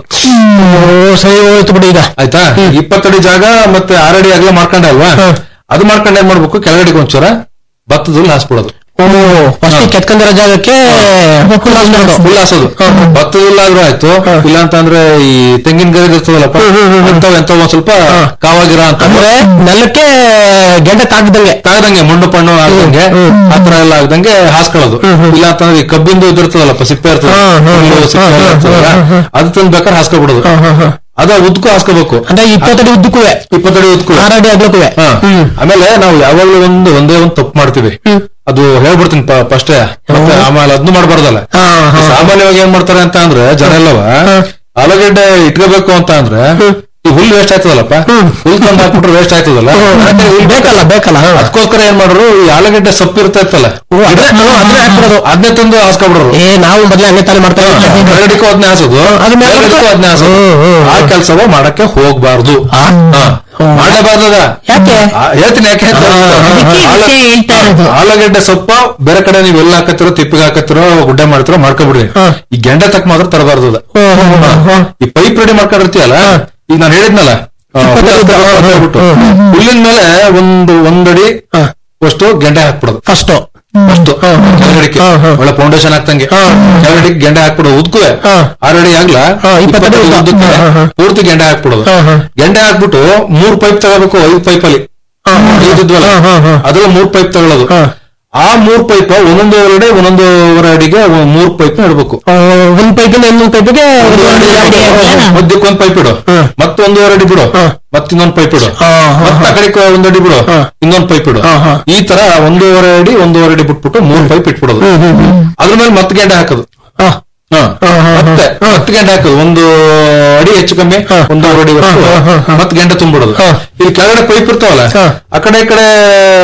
ಓ, ಸರಿ ಹೋಯ್ತು ಬಿಡಿ ಈಗ ಆಯ್ತಾ ಇಪ್ಪತ್ತಡಿ ಜಾಗ ಮತ್ತೆ ಆರಡಿ ಅಗಲ ಮಾಡ್ಕೊಂಡೆ ಅಲ್ವಾ ಅದು ಮಾಡ್ಕೊಂಡು ಏನ್ ಮಾಡ್ಬೇಕು ಕೆಳಗಡೆಗೆ ಒಂಚೂರ ಭತ್ತದಲ್ಲಿ ಹಾಸ್ಬಿಡೋದು ಓ ಫಸ್ಟ್ ಕೆತ್ಕೊಂಡಿರೋ ಜಾಗಕ್ಕೆ full ಹಾಕ್ಬಿಡೋದು. ಫುಲ್ ಹಾಸೋದು ಭತ್ತದಲ್ಲಾದ್ರೂ ಆಯ್ತು ಇಲ್ಲ ಅಂತಂದ್ರೆ ಈ ತೆಂಗಿನ ಗರಿ ಇರ್ತದಲ್ಲಪ್ಪ ಅಂತವ್ ಎಂತ ಒಂದ್ ಸ್ವಲ್ಪ ಕಾವಾಗಿರ ಅಂತ ಅಂದ್ರೆ ನೆಲಕ್ಕೆ ಗೆಂಡೆ ತಾಗ್ದಂಗೆ ತಾಗದಂಗೆ ಮಣ್ಣು ಪಣ್ಣು ಆಗ್ದಂಗೆ ಆತರ ಎಲ್ಲ ಆಗ್ದಂಗೆ ಹಾಸ್ಕೊಳ್ಳೋದು ಇಲ್ಲ ಅಂತಂದ್ರೆ ಈ ಕಬ್ಬಿಂದು ಇದಿರ್ತದಲ್ಲಪ್ಪ ಸಿಪ್ಪೆ ಇರ್ತದೆ ಹುಲ್ಲು, ಸಿಪ್ಪೆ ಎಲ್ಲ ಇರ್ತದಲ್ಲ, ಅದು ತಂದ್ ಬೇಕಾದ್ರೆ ಹಾಸ್ಕೊಬಿಡೋದು ಅದ ಉದ್ಕು ಹಾಸ್ಕೋಬೇಕು ಅಂದ್ರೆ ಇಪ್ಪತ್ತಡಿ ಉದ್ದಕ್ಕೂ ಇಪ್ಪತ್ತಡಿ ಉದ್ಕು ಆರಡಿ ಅಗ್ಲಕ್ಕೂ ಹಾ. ಆಮೇಲೆ ನಾವು ಯಾವಾಗ್ಲೂ ಒಂದು ಒಂದೇ ಒಂದು ತಪ್ಪು ಮಾಡ್ತೀವಿ ಅದು ಹೇಳ್ಬಿಡ್ತೀನಿ ಫಸ್ಟೇ ಮತ್ತೆ ಆಮೇಲೆ ಅದನ್ನು ಮಾಡ್ಬಾರ್ದಲ್ಲ ಸಾಮಾನ್ಯವಾಗಿ ಏನ್ ಮಾಡ್ತಾರೆ ಅಂತ ಅಂದ್ರೆ ಜನ ಎಲ್ಲವ ಆಲೂಗಡ್ಡೆ ಇಟ್ಕೋಬೇಕು ಅಂತ ಅಂದ್ರೆ ಈ ಹುಲ್ ವೇಸ್ಟ್ ಆಯ್ತದಲ್ಲಪ್ಪ ಹುಲ್ ತಂದು ಹಾಕ್ಬಿಟ್ರೆ ವೇಸ್ಟ್ ಆಯ್ತದಲ್ಲ ಅದಕ್ಕೆ ಹುಲ್ ಬೇಕಲ್ಲ ಬೇಕಲ್ಲ ಅದಕ್ಕೋಸ್ಕರ ಏನ್ ಮಾಡ್ರು ಈ ಆಲೂಗಡ್ಡೆ ಸೊಪ್ಪು ಇರ್ತಾ ಇತ್ತಲ್ಲ ಅದೇ ಅದೇ ಹಾಕ್ಬಿಡೋದು ಅದನ್ನೇ ತಂದು ಹಾಸ್ಕೊಬಿಡ್ರು ಏ ನಾವು ಮೊದ್ಲೇ ಹಂಗೆ ತಾನೇ ಮಾಡ್ತಾ ಇದ್ದೀವಿ. ಕೆಳಗಡೆಗೂ ಅದನ್ನೇ ಹಾಸೋದು ಅದು ಮೇಲೆ ಮೇಲ್ಗಡೆಗೂ ಅದನ್ನೇ ಹಾಸೋದು ಹ್ಮ್, ಹ್ಮ್, ಆ ಕೆಲಸವ ಮಾಡಕ್ಕೆ ಹೋಗ್ಬಾರ್ದು ಹಾ. ಮಾಡಲೇಬಾರ್ದದ ಯಾಕೆ ಆ, ಹೇಳ್ತೀನಿ ಯಾಕೆ ಅಂತ ಅದಕ್ಕೆ ಈ ಆಲ- ವಿಷಯ ಹೇಳ್ತಾ ಇರೋದು. ಆಲೂಗಡ್ಡೆ ಸೊಪ್ಪ ಬೇರೆ ಕಡೆ ನೀವು ಎಲ್ಲ ಹಾಕತ್ತಿರೋ ತಿಪ್ಪಿಗೆ ಹಾಕತ್ತಿರೋ ಗುಡ್ಡೆ ಮಾಡ್ತಿರೋ ಮಾಡ್ಕೊಬಿಡ್ರಿ ಈ ಗೆಂಡೆ ತಕ್ಕ ಮಾತ್ರ ತರಬಾರ್ದು ಅದ. ಈ ಪೈಪ್ ರೆಡಿ ಮಾಡ್ಕೊಂಡಿರ್ತೀಯಲ್ಲ ಈಗ ನಾನು ಹೇಳಿದ್ನಲ್ಲ ಆ, ಹುಲ್ಲು ಅಂತ ಹೇಳ್ಬಿಟ್ಟು ಹುಲ್ಲಿನ ಮೇಲೆ ಒಂದು ಒಂದಡಿ ಅಷ್ಟು ಗೆಂಡೆ ಹಾಕ್ಬಿಡೋದು ಫಸ್ಟ್ ಫಸ್ಟ್ ಕೆಳಗಡೆಗೆ ಹಾ, ಹಾ. ಒಳ್ಳೆ ಫೌಂಡೇಶನ್ ಹಾಕ್ತಂಗೆ ಕೆಳಗಡೆಗೆ ಗೆಂಡೆ ಹಾಕ್ಬಿಡೋದು ಉದ್ಕುವೆ ಹಾ. ಆರು ಅಡಿ ಆಗ್ಲಾ ಹಾ, ಇಪ್ಪತ್ತು ಅಡಿ ಉದ್ದ. ಉದ್ದಕ್ಕೆ ಹಾ, ಹಾ. ಪೂರ್ತಿ ಗೆಂಡೆ ಹಾಕ್ಬಿಡೋದು ಹಾ, ಹಾ. ಗೆಂಡೆ ಹಾಕ್ಬಿಟ್ಟು ಮೂರ್ ಪೈಪ್ ತಗೋಬೇಕು ಐದು ಪೈಪ್ ಅಲ್ಲಿ ಐದಿದ್ವಲ್ಲ ಹಾ, ಹಾ, ಹಾ. ಅದ್ರಲ್ಲಿ ಮೂರ್ ಪೈಪ್ ತಗೊಳ್ಳೋದು ಹಾ. ಆ ಮೂರ್ ಪೈಪ್ ಒಂದೊಂದೂವರೆ ಅಡಿ ಒಂದೊಂದೂವರೆ ಅಡಿಗೆ ಒಂದ್ ಮೂರ್ ಪೈಪ್ ಇಡಬೇಕು ಆ, ಒಂದ್ ಪೈಪಿಂದ ಇನ್ನೊಂದ್ ಪೈಪಿಗೆ ಒಂದು ಅಡಿ ಅಗಲ. ಮಧ್ಯಕ್ಕೆ ಒಂದ್ ಪೈಪ್ ಇಡು ಹ್ಮ್. ಮತ್ತೊಂದೂವರೆ ಅಡಿ ಬಿಡು ಹಾ. ಮತ್ತಿನ್ನೊಂದ್ ಪೈಪ್ ಇಡು ಹಾ, ಹಾ, ಮತ್ತ ಆ ಕಡೆಗೆ ಒಂದ್ ಅಡಿ ಬಿಡು ಹಾ. ಇನ್ನೊಂದ್ ಪೈಪ್ ಇಡು ಹಾ, ಹಾ. ಈ ತರ ಒಂದೂವರೆ ಅಡಿ ಒಂದೂವರೆ ಅಡಿ ಬಿಟ್ಬಿಟ್ಟು ಮೂರ್ ಪೈಪ್ ಇಟ್ಬಿಡೋದು ಅದ್ರ ಮೇಲೆ ಮತ್ತೆ ಗೆಂಡೆ ಹಾಕೋದು ಆ, ಹಾ. ಹಾ, ಹಾ, ಮತ್ತೆ ಮತ್ತೆ ಗೆಂಡೆ ಹಾಕೋದು ಒಂದು ಅಡಿ ಹೆಚ್ಚು ಕಮ್ಮಿ ಹಾ. ಒಂದೂವರೆ ಅಡಿ ಹಾ, ಹಾ, ಹಾ, ಹಾ. ಮತ್ತೆ ಗೆಂಡೆ ತುಂಬಿಡೋದು ಹಾ. ಇಲ್ಲಿ ಕೆಳಗಡೆ ಪೈಪ್ ಇರ್ತಾವಲ್ಲ ಹಾ. ಆ ಕಡೆ ಈ ಕಡೆ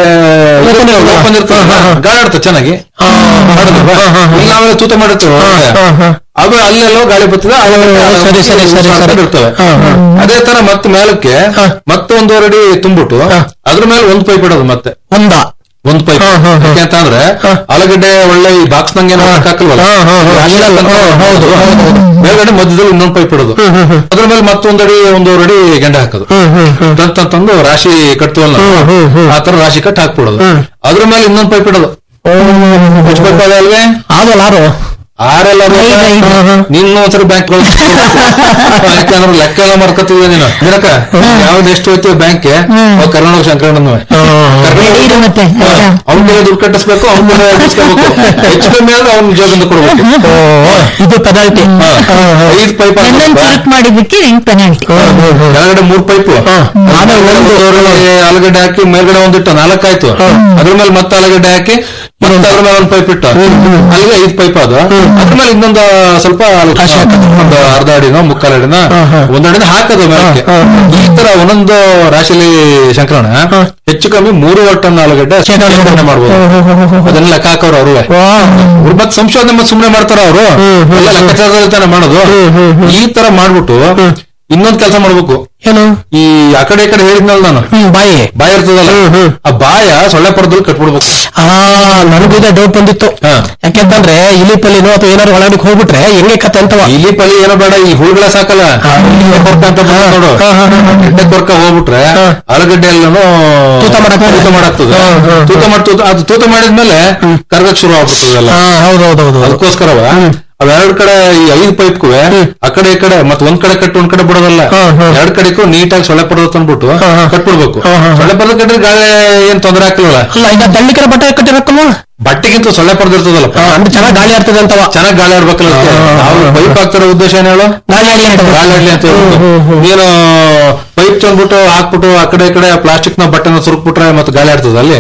Open ಇರ್ತದೆ. ಓಪನ್ ಇರ್ತದೆ ಹಾ, ಹಾ, ಹಾ. ಗಾಳಿ ಚೆನ್ನಾಗಿ ಹಾ, ಮಾಡಿದ್ರಲ್ವಾ? ಹಾ, ಹಾ, ಹಾ. ಇಲ್ಲಿ ನಾವೆಲ್ಲ ತೂತ ಮಾಡಿರ್ತೇವೆ ಹಾ, ಹಾ, ಹಾ. ಆಮೇಲೆ ಅಲ್ಲೆಲ್ಲೋ ಗಾಳಿ ಬರ್ತದೆ ಅಲ್ಲೇ ಹ್ಮ್, ಸರಿ, ಸರಿ, ಸರಿ, ಸರಿ. ಇರ್ತವೆ ಹಾ, ಹಾ. ಅದೇ ತರ ಮತ್ತೆ ಮೇಲಕ್ಕೆ ಹಾ. ಮತ್ತೆ ಒಂದೂವರೆ ಅಡಿ ತುಂಬಿಟ್ಟು ಹಾ. ಅದ್ರ ಮೇಲೆ ಒಂದ್ ಪೈಪ್ ಇಡೋದು ಮತ್ತೆ ಒಂದ ಒಂದ್ ಪೈಪ್ ಹಾ, ಹಾ, ಹಾ. ಯಾಕೆ ಅಂತಂದ್ರೆ ಹಾ. ಆಲೂಗಡ್ಡೆ ಒಳ್ಳೆ ಈ ಬಾಕ್ಸ್ ನಂಗೆ ಏನೋ ಹಾಕಲ್ವಲ್ಲ ಹಾ, ಹಾ, ಹಾ. ರಾಶಿ ಇಲ್ಲ, ಹಾಕಂತ ಹಾ, ಹೌದು, ಹೌದು, ಹೌದು. ಮೇಲ್ಗಡೆ ಮಧ್ಯದಲ್ಲಿ ಇನ್ನೊಂದ್ ಪೈಪ್ ಇಡೋದು ಹ್ಮ್, ಹ್ಮ್, ಹ್ಮ್. ಅದ್ರ ಮೇಲೆ ಮತ್ತೊಂದ್ ಅಡಿ ಒಂದೂವರೆ ಅಡಿ ಗೆಂಡೆ ಹಾಕೋದು ಹ್ಮ್ ಹ್ಮ್ ಹ್ಮ್ ತಂತಂದು ರಾಶಿ ಕಟ್ತೀವಲ್ಲ ನಾವು, ಹ್ಮ್, ಹ್ಮ್, ಹ್ಮ್. ಆ ತರ ರಾಶಿ ಕಟ್ ಹಾಕ್ಬಿಡೋದು ಹ್ಮ್. ಅದ್ರ ಮೇಲೆ ಇನ್ನೊಂದ್ ಪೈಪ್ ಇಡೋದು ಎಷ್ಟು ಪೈಪ್ ಅದ ಅಲ್ವೇ ಆದಲ್ಲ ಆರು ಆರೆಲ್ಲ ಐದು, ಐದು. ನಿನ್ನ ಒಂದ್ಸರಿ ಬ್ಯಾಂಕ್ ಯಾಕಂದ್ರೆ ಲೆಕ್ಕ ಎಲ್ಲ ಮಾಡ್ಕೊತಿದ್ದೆ ನೀನು ದಿನಕ ಯಾವ್ದು ಎಷ್ಟು ಹೋಯ್ತೀವಿ ಬ್ಯಾಂಕ್ಗೆ ಅವ್ ಕರ್ನಾಟಕ ಶಂಕರಣ್ಣನ ರೆಡಿ ಇರು ಮತ್ತೆ ಆಯ್ತಾ? ಅವ್ನ ಮೇಲೆ ದುಡ್ಡು ಕಟ್ಟಿಸ್ಬೇಕು ಅವ್ನ ಮೇಲೆ ಇಸ್ಕೋಬೇಕು ಹೆಚ್ಚು ಕಮ್ಮಿ ಆದ್ರೆ ಅವ್ನ ಜೋಬಿಂದ ಕೊಡ್ಬೇಕು ಓ, ಇದು ಪೆನಾಲ್ಟಿ ಹಾ. ಐದು ಪೈಪ್ ನನ್ನನ್ನು ಚುರುಕ್ ಮಾಡಿದ್ದಕ್ಕೆ ನಿಂಗೆ ಪೆನಾಲ್ಟಿ ಕೆಳಗಡೆ ಮೂರ್ ಪೈಪ್ ಆಮೇಲೆ ಒಂದು ಆಲೂಗಡ್ಡೆ ಹಾಕಿ ಮೇಲ್ಗಡೆ ಒಂದಿಟ್ಟು ನಾಲ್ಕಾಯ್ತು ಅದ್ರ ಮೇಲೆ ಮತ್ತೆ ಆಲೂಗಡ್ಡೆ ಹಾಕಿ ಮತ್ತೆ ಅದ್ರ ಮೇಲೆ ಒಂದ್ ಪೈಪ್ ಇಟ್ಟು ಅಲ್ಲಿಗೆ ಐದ್ ಪೈಪ್ ಅದು ಅದ್ರ ಮೇಲೆ ಇನ್ನೊಂದು ಸ್ವಲ್ಪ ಒಂದು ಅರ್ಧ ಅಡಿನೋ ಮುಕ್ಕಾಲ್ ಅಡಿನ ಒಂದ್ ಅಡಿನ ಹಾಕೋದು ಮೇಲಕ್ಕೆ ಈ ತರ ಒಂದೊಂದು ರಾಶಿಲಿ ಶಂಕರಣ ಹೆಚ್ಚು ಕಮ್ಮಿ ಮೂರುವರೆ ಟನ್ ಆಲೂಗಡ್ಡೆ ಶೇಖರಣೆ ಮಾಡ್ಬೋದು ಅದನ್ನ ಲೆಕ್ಕ ಹಾಕೋರು ಅವರು ಅವ್ರು ಮತ್ತೆ ಸಂಶೋಧನೆ ಮತ್ತೆ ಸುಮ್ನೆ ಮಾಡ್ತಾರ ಅವರು ಎಲ್ಲ ಲೆಕ್ಕಾಚಾರದಲ್ಲಿ ತಾನೇ ಮಾಡೋದು ಈ ತರ ಮಾಡ್ಬಿಟ್ಟು ಇನ್ನೊಂದ್ ಕೆಲಸ ಮಾಡ್ಬೇಕು ಏನು ಈ ಆ ಕಡೆ ಈ ಕಡೆ ಹೇಳಿದ್ನಲ್ಲ ನಾನು ಹ್ಮ್ ಬಾಯಿ ಬಾಯ ಇರ್ತದಲ್ಲ ಆ ಬಾಯ ಸೊಳ್ಳೆ ಪರದಲ್ಲಿ ಕಟ್ಬಿಡ್ಬೇಕು ಆ ನನಗೂ ಇದೆ ಡೌಟ್ ಬಂದಿತ್ತು ಹಾ. ಯಾಕೆಂತಂದ್ರೆ ಇಲಿ ಪಲ್ಲಿನೋ ಅಥವಾ ಏನಾದ್ರು ಒಳಗಡೆ ಹೋಗ್ಬಿಟ್ರೆ ಹೆಂಗೆ ಕತೆ ಅಂತವ ಇಲಿ ಪಲಿ ಏನೋ ಬೇಡ ಈ ಹುಳುಗಳ ಸಾಕಲ್ಲ ಗೆಡ್ಡೆ ಕೊರ್ಕ ಅಂತ ಬರ್ತದೆ ನೋಡು ಹಾ, ಹಾ, ಹಾ, ಹಾ. ಗೆಡ್ಡೆ ಕೊರ್ಕ ಹೋಗ್ಬಿಟ್ರೆ ಆಲೂಗಡ್ಡೆ ಎಲ್ಲಾನು ತೂತ ಮಾಡಕ್ ತೂತ ಮಾಡಾಗ್ತದೆ ಹಾ, ಹಾ, ಹಾ. ತೂತ ಮಾಡಿ ತೂತ ಅದು ತೂತ ಮಾಡಿದ್ಮೇಲೆ ಕರ್ಗಕ್ ಶುರು ಆಗ್ಬಿಡ್ತದೆ ಎಲ್ಲ ಹಾ ಹೌದೌದೌದು ಅದಕ್ಕೋಸ್ಕರವ ಅವೆರಡ್ ಕಡೆ ಈ ಐದು ಪೈಪ್ಗುವೆ ಆ ಕಡೆ ಈ ಕಡೆ ಮತ್ ಒಂದ್ ಕಡೆ ಕಟ್ಟು ಒಂದ್ ಕಡೆ ಬಿಡೋದಲ್ಲ ಹಾ, ಹಾ. ಎರಡ್ ಕಡೆಗೂ ನೀಟಾಗಿ ಸೊಳ್ಳೆ ಪರ್ವತ ಅಂದ್ಬಿಟ್ಟು ಹಾ, ಹಾ. ಕಟ್ಬಿಡ್ಬೇಕು ಹಾ, ಹಾ, ಹಾ. ಸೊಳ್ಳೆ ಪರ್ವತ ಕಟ್ಟಿದ್ರೆ ಗಾಳಿ ಏನ್ ತೊಂದರೆ ಆಗ್ತಿಲ್ಲ ಅಲ್ಲ ಈಗ ದಳ್ಳಿಕರ ಬಟ್ಟೆ ಕಟ್ಟಿರಕ್ಕಲ್ವಾ ಬಟ್ಟೆಗಿಂತ ಸೊಳ್ಳೆ ಪರ್ದ ಇರ್ತದಲ್ಲಪ್ಪ ಅಂದ್ರೆ ಚೆನ್ನಾಗಿ ಗಾಳಿ ಆಡ್ತದೆ ಅಂತವ ಚೆನ್ನಾಗಿ ಗಾಳಿ ಆಡ್ಬೇಕಲ್ಲ ಅದಕ್ಕೆ. ಹಾ, ಹಾ, ಹಾ. ನಾವು ಪೈಪ್ ಹಾಕ್ತಾರ ಉದ್ದೇಶ ಏನ್ ಹೇಳು ಗಾಳಿ ಆಡ್ಲಿ ಅಂತವ ಗಾಳಿ ಆಡ್ಲಿ ಅಂತ ಹೇಳ್ಬಿಟ್ಟು. ಹ್ಮ್, ಹ್ಮ್, ಹ್ಮ್. ನೀನು ಪೈಪ್ ತಂದ್ಬಿಟ್ಟು ಹಾಕ್ಬಿಟ್ಟು ಆ ಕಡೆ ಈ ಕಡೆ ಪ್ಲಾಸ್ಟಿಕ್ ನ ಬಟ್ಟೆನ ಸುರುಕ್ಬಿಟ್ರೆ ಮತ್ತೆ ಗಾಳಿ ಆಡ್ತದ ಅಲ್ಲಿ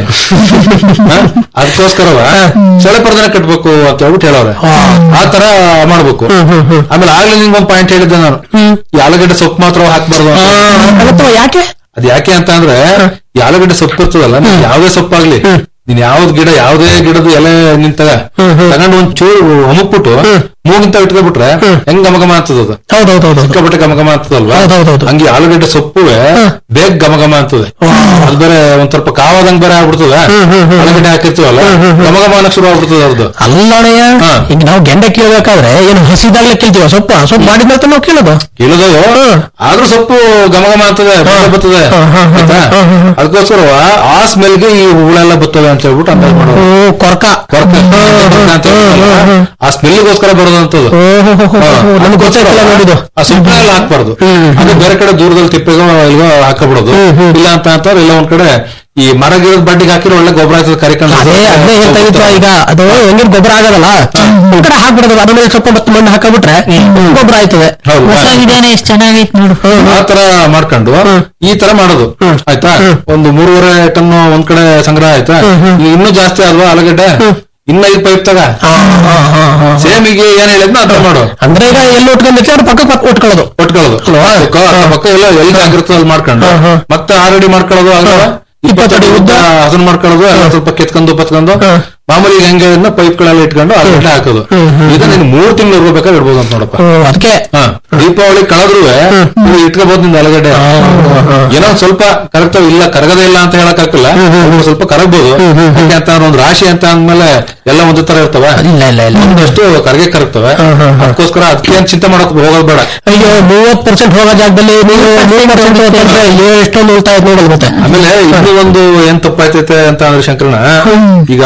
ಹಾ? ಅದಕ್ಕೋಸ್ಕರವ ಸೊಳ್ಳೆ ಪರ್ದನ ಕಟ್ಬೇಕು ಅಂತ ಹೇಳ್ಬಿಟ್ಟು ಹೇಳವ್ರೆ ಆ ತರ ಮಾಡ್ಬೇಕು ಆಮೇಲೆ ಆಗ್ಲೇ ನಿಂಗೊಂದ್ ಪಾಯಿಂಟ್ ಹೇಳಿದ್ದೆ ನಾನು ಈ ಆಲೂಗಡ್ಡೆ ಸೊಪ್ಪು ಮಾತ್ರ ಹಾಕ್ಬಾರ್ದು ಅಂತ. ಆಗತ್ತವ ಯಾಕೆ ಅದ್ ಯಾಕೆ ಅಂತ ಅಂದ್ರೆ ಈ ಆಲೂಗಡ್ಡೆ ಸೊಪ್ಪು ಇರ್ತದಲ್ಲ ನೀನ್ ಯಾವ್ದೇ ಸೊಪ್ಪಾಗ್ಲಿ ನೀನ್ ಯಾವ್ದ್ ಗಿಡ ಯಾವ್ದೇ ಗಿಡದ ಎಲೆ ನಿಂತಾಗ ತಗೊಂಡು ಒಂದ್ ಚೂರು ಹೊಮಕ್ಬಿಟ್ಟು ಮೂಗಿಂತ ಇಟ್ಕೊಬಿಟ್ರೆ ಹೆಂಗ್ ಗಮ ಗಮ ಆಗ್ತದ ಅದು ಹೌದೌದೌದು ಸಿಕ್ಕಾಪಟ್ಟೆ ಗಮ ಗಮ ಆಗ್ತದಲ್ವಾ ಹೌದೌದೌದು. ಹಂಗೆ ಆಲೂಗಡ್ಡೆ ಸೊಪ್ಪುವೆ ಬೇಗ ಗಮ ಗಮ ಆಗ್ತದೆ ಅದು ಬೇರೆ ಒಂದ್ ಸ್ವಲ್ಪ ಕಾವಾದಂಗ್ ಬೇರೆ ಆಗ್ಬಿಡ್ತದೆ ಆಲೂಗಡ್ಡೆ ಹಾಕಿರ್ತೀವಲ್ಲ ಗಮ ಗಮ ಅನ್ನಕ್ ಶುರು ಆಗ್ಬಿಡ್ತದೆ ಅವ್ರದ್ದು ಅಲ್ಲಣಯ್ಯ ಹಾ. ಈಗ ನಾವು ಗೆಂಡೆ ಕೀಳ್ಬೇಕಾದ್ರೆ ಏನು ಹಸಿದಾಗ್ಲೇ ಕೇಳ್ತೀವ ಸೊಪ್ಪ ಸೊಪ್ಪು ಮಾಡಿದ್ಮೇಲೆ ತಾನೇ ನಾವು ಕೀಳೋದು ಕೇಳಿದವು ಆದ್ರೂ ಸೊಪ್ಪು ಗಮ ಗಮ ಆಗ್ತದೆ ಬೆಳೆ ಬರ್ತದೆ ಹಾ, ಹಾ, ಹಾ, ಆಯ್ತಾ ಹಾ, ಹಾ, ಹಾ. ಅದಕ್ಕೋಸ್ಕರ ಆ ಸ್ಮೆಲ್ಗೆ ಈ ಹುಳೆಲ್ಲ ಬರ್ತವೆ ಅಂತ ಹೇಳ್ಬಿಟ್ಟು ಅಂದಾಜ್ ಮಾಡೋದು ಓ ಕೊರಕ ಕೊರಕ ಅಂತ ಹೇಳ್ತಾರಲ್ಲ, ಆ ಸ್ಮೆಲ್ಗೋಸ್ಕರ ಬರೋದಂತದ್ದು ನಮ್ಗೆ ಗೊತ್ತಾಯ್ತಲ್ಲ ನೋಡಿದ್ದು ಆ ಸೊಪ್ಪು ಎಲ್ಲ ಹಾಕ್ಬಾರ್ದು ಅದು ಬೇರೆ ಕಡೆ ದೂರದಲ್ಲಿ ತಿಪ್ಪೆಗೋ ಇಲ್ಗೋ ಹಾಕಬಿಡೋದು ಇಲ್ಲ ಅಂತ ಅಂತಾರೆ ಇಲ್ಲ ಒಂದ್ ಕಡೆ ಈ ಮರ ಗಿಡದ ಬಡ್ಡಿಗೆ ಹಾಕಿರೋ ಒಳ್ಳೆ ಗೊಬ್ಬರ ಆಯ್ತದೆ ಕರಿಕೊಂಡು ಅದೇ ಅದೇ ಹೇಳ್ತಾ ಇತ್ತು ಈಗ ಅದು ಹೆಂಗಿನ ಗೊಬ್ಬರ ಆಗದಲ್ಲ ಒಂದ್ ಕಡೆ ಹಾಕ್ಬಿಡೋದು ಅದ್ರ ಮೇಲೆ ಸ್ವಲ್ಪ ಮತ್ತೆ ಮಣ್ಣು ಹಾಕಬಿಟ್ರೆ ಗೊಬ್ಬರ ಆಯ್ತದೆ ಹೌದು ಹೊಸ ವಿಧಾನ ಎಷ್ಟು ಚೆನ್ನಾಗೈತೆ ನೋಡು ಆ ತರ ಮಾಡ್ಕೊಂಡು ಈ ತರ ಮಾಡೋದು ಆಯ್ತಾ ಒಂದು ಮೂರುವರೆ ಟನ್ ಒಂದ್ ಕಡೆ ಸಂಗ್ರಹ ಆಯ್ತಾ ಈಗ ಇನ್ನೂ ಜಾಸ್ತಿ ಆದ್ವಾ ಆಲೂಗಡ್ಡೆ ಇನ್ನ ಐದು ಪೈಪ್ ತಗ ಸೇಮ್ ಈಗ ಏನ್ ಹೇಳಿದ್ನ ಅದ್ರ ಮಾಡು ಅಂದ್ರೆ ಈಗ ಎಲ್ಲಿ ಉಟ್ಕೊಂಡಿರ್ತೀವಿ ಅವ್ರ ಪಕ್ಕ ಪಕ್ಕ ಉಟ್ಕೊಳ್ಳೋದು ಕೊಟ್ಕೊಳ್ಳೋದು ಪಕ್ಕ ಪಕ್ಕ ಎಲ್ಲ ಎಲ್ಲಿ ಜಾಗೃತ ಅಲ್ಲಿ ಮಾಡ್ಕೊಂಡು ಮತ್ತೆ ಆಲ್ರೆಡಿ ಮಾಡ್ಕೊಳ್ಳೋದು ಆಗಲ್ಲ ಇಪ್ಪತ್ತಡಿ ಉದ್ದ ಅದನ್ನ ಮಾಡ್ಕೊಳ್ಳೋದು ಎಲ್ಲ ಸ್ವಲ್ಪ ಕೆತ್ಕೊಂಡು ಪತ್ಕೊಂಡು ಮಾಮೂಲಿ ಹೆಂಗೆ ಪೈಪ್ ಗಳೆಲ್ಲ ಇಟ್ಕೊಂಡು ಆಲೂಗಡ್ಡೆ ಹಾಕೋದು ಇದು ನೀನು ಮೂರ್ ತಿಂಗಳು ಇರ್ಬೇಕಾದ್ರೆ ಇಡ್ಬೋದು ಅಂತ ನೋಡಪ್ಪ ಹ್ಮ್, ಅದಕ್ಕೆ ಹಾ ದೀಪಾವಳಿ ಕಳೆದ್ರು ಇಟ್ಕೋಬಹುದು ನಿಂದ ಆಲೂಗಡ್ಡೆ ಏನೋ ಒಂದ್ ಸ್ವಲ್ಪ ಕರಗ್ತಾವ ಇಲ್ಲ ಕರಗದೇ ಇಲ್ಲ ಅಂತ ಹೇಳಕ್ ಆಗಲ್ಲ ಒಂದ್ ಸ್ವಲ್ಪ ಕರಗ್ಬೋದು ಯಾಕೆ ಅಂತ ಅಂದ್ರೆ ಒಂದ್ ರಾಶಿ ಅಂತ ಅಂದ್ಮೇಲೆ ಎಲ್ಲ ಒಂದೇ ತರ ಇರ್ತವ ಇಲ್ಲ ಇಲ್ಲ ಇಲ್ಲ ಒಂದಷ್ಟು ಕರಗೆ ಕರಗ್ತವೆ ಅದಕ್ಕೋಸ್ಕರ ಅದಕ್ಕೆ ಏನ್ ಚಿಂತೆ ಮಾಡಕ್ ಹೋಗೋದ್ ಬೇಡ ಅಯ್ಯೋ ಮೂವತ್ ಪರ್ಸೆಂಟ್ ಹೋಗೋ ಜಾಗದಲ್ಲಿ ನೀವು ಮೂರು ಪರ್ಸೆಂಟ್ ಹೋದ್ರೆ ಎಷ್ಟೊಂದು ಉಳಿತಾಯ ನೋಡಲ್ ಮತ್ತೆ ಆಮೇಲೆ ಇನ್ನೂ ಒಂದು ಏನ್ ತಪ್ಪಾಯ್ತೈತೆ ಅಂತ ಅಂದ್ರೆ ಶಂಕರಣ ಈಗ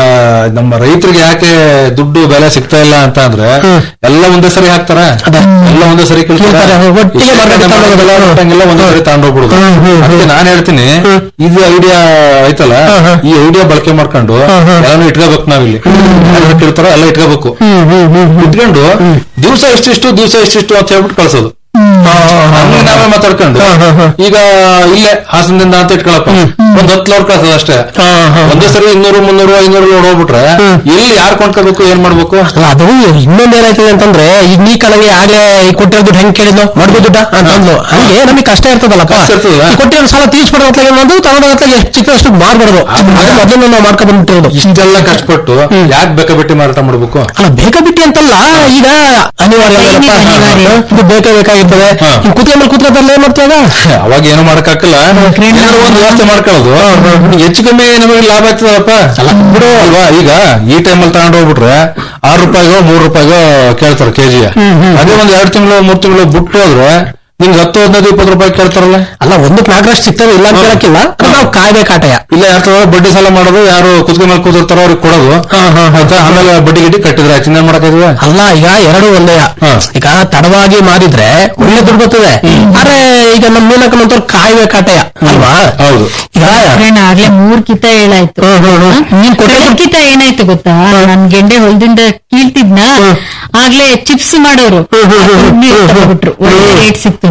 ನಮ್ಮ ರೈತರಿಗೆ ಯಾಕೆ ದುಡ್ಡು ಬೆಲೆ ಸಿಗ್ತಾ ಇಲ್ಲ ಅಂತ ಅಂದ್ರೆ ಎಲ್ಲ ಒಂದೇ ಸರಿ ಹಾಕ್ತಾರ ಎಲ್ಲ ಒಂದೇ ಸರಿ ಕೇಳ್ತಾರೆ, ಒಟ್ಟಿಗೆ ಮಾರ್ಕೆಟ್ ತಗೊಂಡೋಗೋದು. ಎಲ್ಲ ಒಂದೇ ಸರಿ ತಗೊಂಡೋಗ್ಬಿಡುದು ಹ್ಮ್, ಹ್ಮ್, ಹ್ಮ್. ಅದಕ್ಕೆ ನಾನ್ ಹೇಳ್ತೀನಿ ಇದು ಐಡಿಯಾ ಐತಲ್ಲ ಈ ಐಡಿಯಾ ಬಳಕೆ ಮಾಡ್ಕೊಂಡು ಎಲ್ಲಾನು ಇಟ್ಕೋಬೇಕು ನಾವಿಲ್ಲಿ ಯಾರು ಕೇಳ್ತಾರೋ ಎಲ್ಲ ಇಟ್ಕೋಬೇಕು ಇಟ್ಕೊಂಡು ದಿವಸ ಇಷ್ಟಿಷ್ಟು ದಿವಸ ಇಷ್ಟಿಷ್ಟು ಅಂತ ಹೇಳ್ಬಿಟ್ಟು ಕಳ್ಸೋದು ನಮ್ಗೆ ನಾವೇ ಮಾತಾಡ್ಕೊಂಡು ಈಗ ಇಲ್ಲೇ ಹಾಸನದಿಂದ ಅಂತ ಇಟ್ಕೊಳಪ್ಪ ಒಂದ್ ಹತ್ತು ಲೋಡ್ ಕಳ್ಸೋದು ಅಷ್ಟೇ ಒಂದೇ ಸರಿ ಇನ್ನೂರು ಮುನ್ನೂರು ಐನೂರು ಲೋಡ್ ಹೋಗ್ಬಿಟ್ರೆ ಎಲ್ಲಿ ಯಾರು ಕೊಂಡ್ಕೋಬೇಕು ಏನ್ ಮಾಡ್ಬೇಕು ಅಲ್ಲ ಅದು ಇನ್ನೊಂದ್ ಏನಾಯ್ತದೆ ಅಂತಂದ್ರೆ ಈಗ ನೀ ಕಣಗೆ ಆಗ್ಲೇ ಈ ಕೊಟ್ಟಿರೋ ದುಡ್ಡು ಹೆಂಗ್ ಕೇಳಿದ್ಲು ಮಾಡ್ಬೋದು ದುಡ್ಡ ಅಂತ ಅಂದ್ಲು ಹಂಗೆ ನಮಗೆ ಕಷ್ಟ ಇರ್ತದಲ್ಲಪ್ಪ ಕಷ್ಟ ಇರ್ತದೆ. ಈ ಕೊಟ್ಟಿರೋ ಸಾಲ ತೀರ್ಸ್ಬಿಡೋ ಹೊತ್ಲಾಗೆ ಒಂದು ತಗೊಂಡ ಹೊತ್ಲಾಗೆ ಎಷ್ಟು ಸಿಕ್ಕಷ್ಟು ಮಾರ್ಬಾರ್ದು ಅದು ಮೊದಲು ನಾವು ಮಾಡ್ಕೊಂಡ್ ಬಂದ್ಬಿಟ್ಟಿರೋದು ಇಷ್ಟೆಲ್ಲ ಕಷ್ಟಪಟ್ಟು ಯಾಕೆ ಬೇಕಾ ಬಿಟ್ಟು ಮಾರಾಟ ಮಾಡ್ಬೇಕು ಅಲ್ಲ ಬೇಕಾ ಬಿಟ್ಟಿ ಅಂತಲ್ಲ ಈಗ ಅನಿವಾರ್ಯ ಏನಿದೆ ಅಲ್ಲಪ್ಪ. ಅನಿವಾರ್ಯ? ಇದು ಬೇಕೇ ಬೇಕಾಗಿರ್ತದೆ ಹಾ. ಈಗ ಕುತ್ಕೊಂಡ್ ಮೇಲೆ ಕುತ್ಕೊಂಡಲ್ಲ ಏನ್ ಮಾಡ್ತೀವಾಗ ಅವಾಗ ಏನು ಮಾಡಕ್ಕಾಗಲ್ಲ ಏನಾದ್ರು ಒಂದು ವ್ಯವಸ್ಥೆ ಮಾಡ್ಕೊಳ್ಳೋದು ಹೆಚ್ಚು ಕಮ್ಮಿ ನಮಗೆ ಲಾಭ ಆಗ್ತದಪ್ಪ ಬಿಡು ಅಲ್ವಾ ಈಗ ಈ ಟೈಮಲ್ಲಿ ತಗೊಂಡು ಹೋಗ್ಬಿಟ್ರೆ ಆರು ರೂಪಾಯಿಗೋ ಮೂರು ರೂಪಾಯಿಗೋ ಕೇಳ್ತಾರೆ ಕೆಜಿ ಅದೇ ಒಂದ್ ಎರಡು ತಿಂಗಳು ಮೂರ್ ತಿಂಗಳು ಬಿಟ್ಟು ಹೋದ್ರೆ ನಿಮ್ಗೆ ಹತ್ತು ಹದಿನೈದು ಇಪ್ಪತ್ತು ರೂಪಾಯಿ ಕೇಳ್ತಾರಲ್ಲ ಅಲ್ಲ ಒಂದಕ್ಕೆ ನಾಲ್ಕರಷ್ಟು ಸಿಗ್ತವೆ ಇಲ್ಲ ಅಂತ ಹೇಳಕ್ಕಿಲ್ಲ ನಾವು ಕಾಯ್ಬೇಕಾಟಯ ಇಲ್ಲ ಯಾರ ಬಡ್ಡಿ ಸಾಲ ಮಾಡೋದು ಯಾರು ಕುತ್ಕೊಂಡ್ ಮೇಲೆ ಕೂತಿರ್ತಾರೋ ಅವ್ರಿಗೆ ಕೊಡೋದು ಆಯ್ತಾ ಆಮೇಲೆ ಬಡ್ಡಿ ಗಿಡ್ಡಿ ಕಟ್ಟಿದ್ರೆ ಚಿನ್ನ ಮಾಡಕ್ಕಾಗಲ್ವಾ ಅಲ್ಲ ಈಗ ಎರಡು ಒಂದೇ ಹಾ. ಈಗ ತಡವಾಗಿ ಮಾರಿದ್ರೆ ಒಳ್ಳೆ ದುಡ್ಡು ಬರ್ತದೆ ಆದ್ರೆ ಈಗ ನಮ್ಮ ಮೀನಕ್ಕನಂತವ್ರು ಕಾಯ್ಬೇಕಾಟಯ ಅಲ್ವಾ ಹೌದು ಈಗ ಫ್ರೆಂಡ್ ಆಗ್ಲೇ ಮೂರ್ ಕಿತ ಹೇಳಾಯ್ತು ನೀನ್ ಕೊಟ್ಟಿದ್ದು ಕಿತ ಏನಾಯ್ತು ಗೊತ್ತಾ ನನ್ ಗೆಂಡೆ ಹೊಲದಿಂದ ಕೀಳ್ತಿದ್ನ ಆಗ್ಲೇ ಚಿಪ್ಸ್ ಮಾಡೋರು ತಗೊಂಡ್ಬಿಟ್ರು ಒಳ್ಳೆ ರೇಟ್ ಸಿಕ್ತು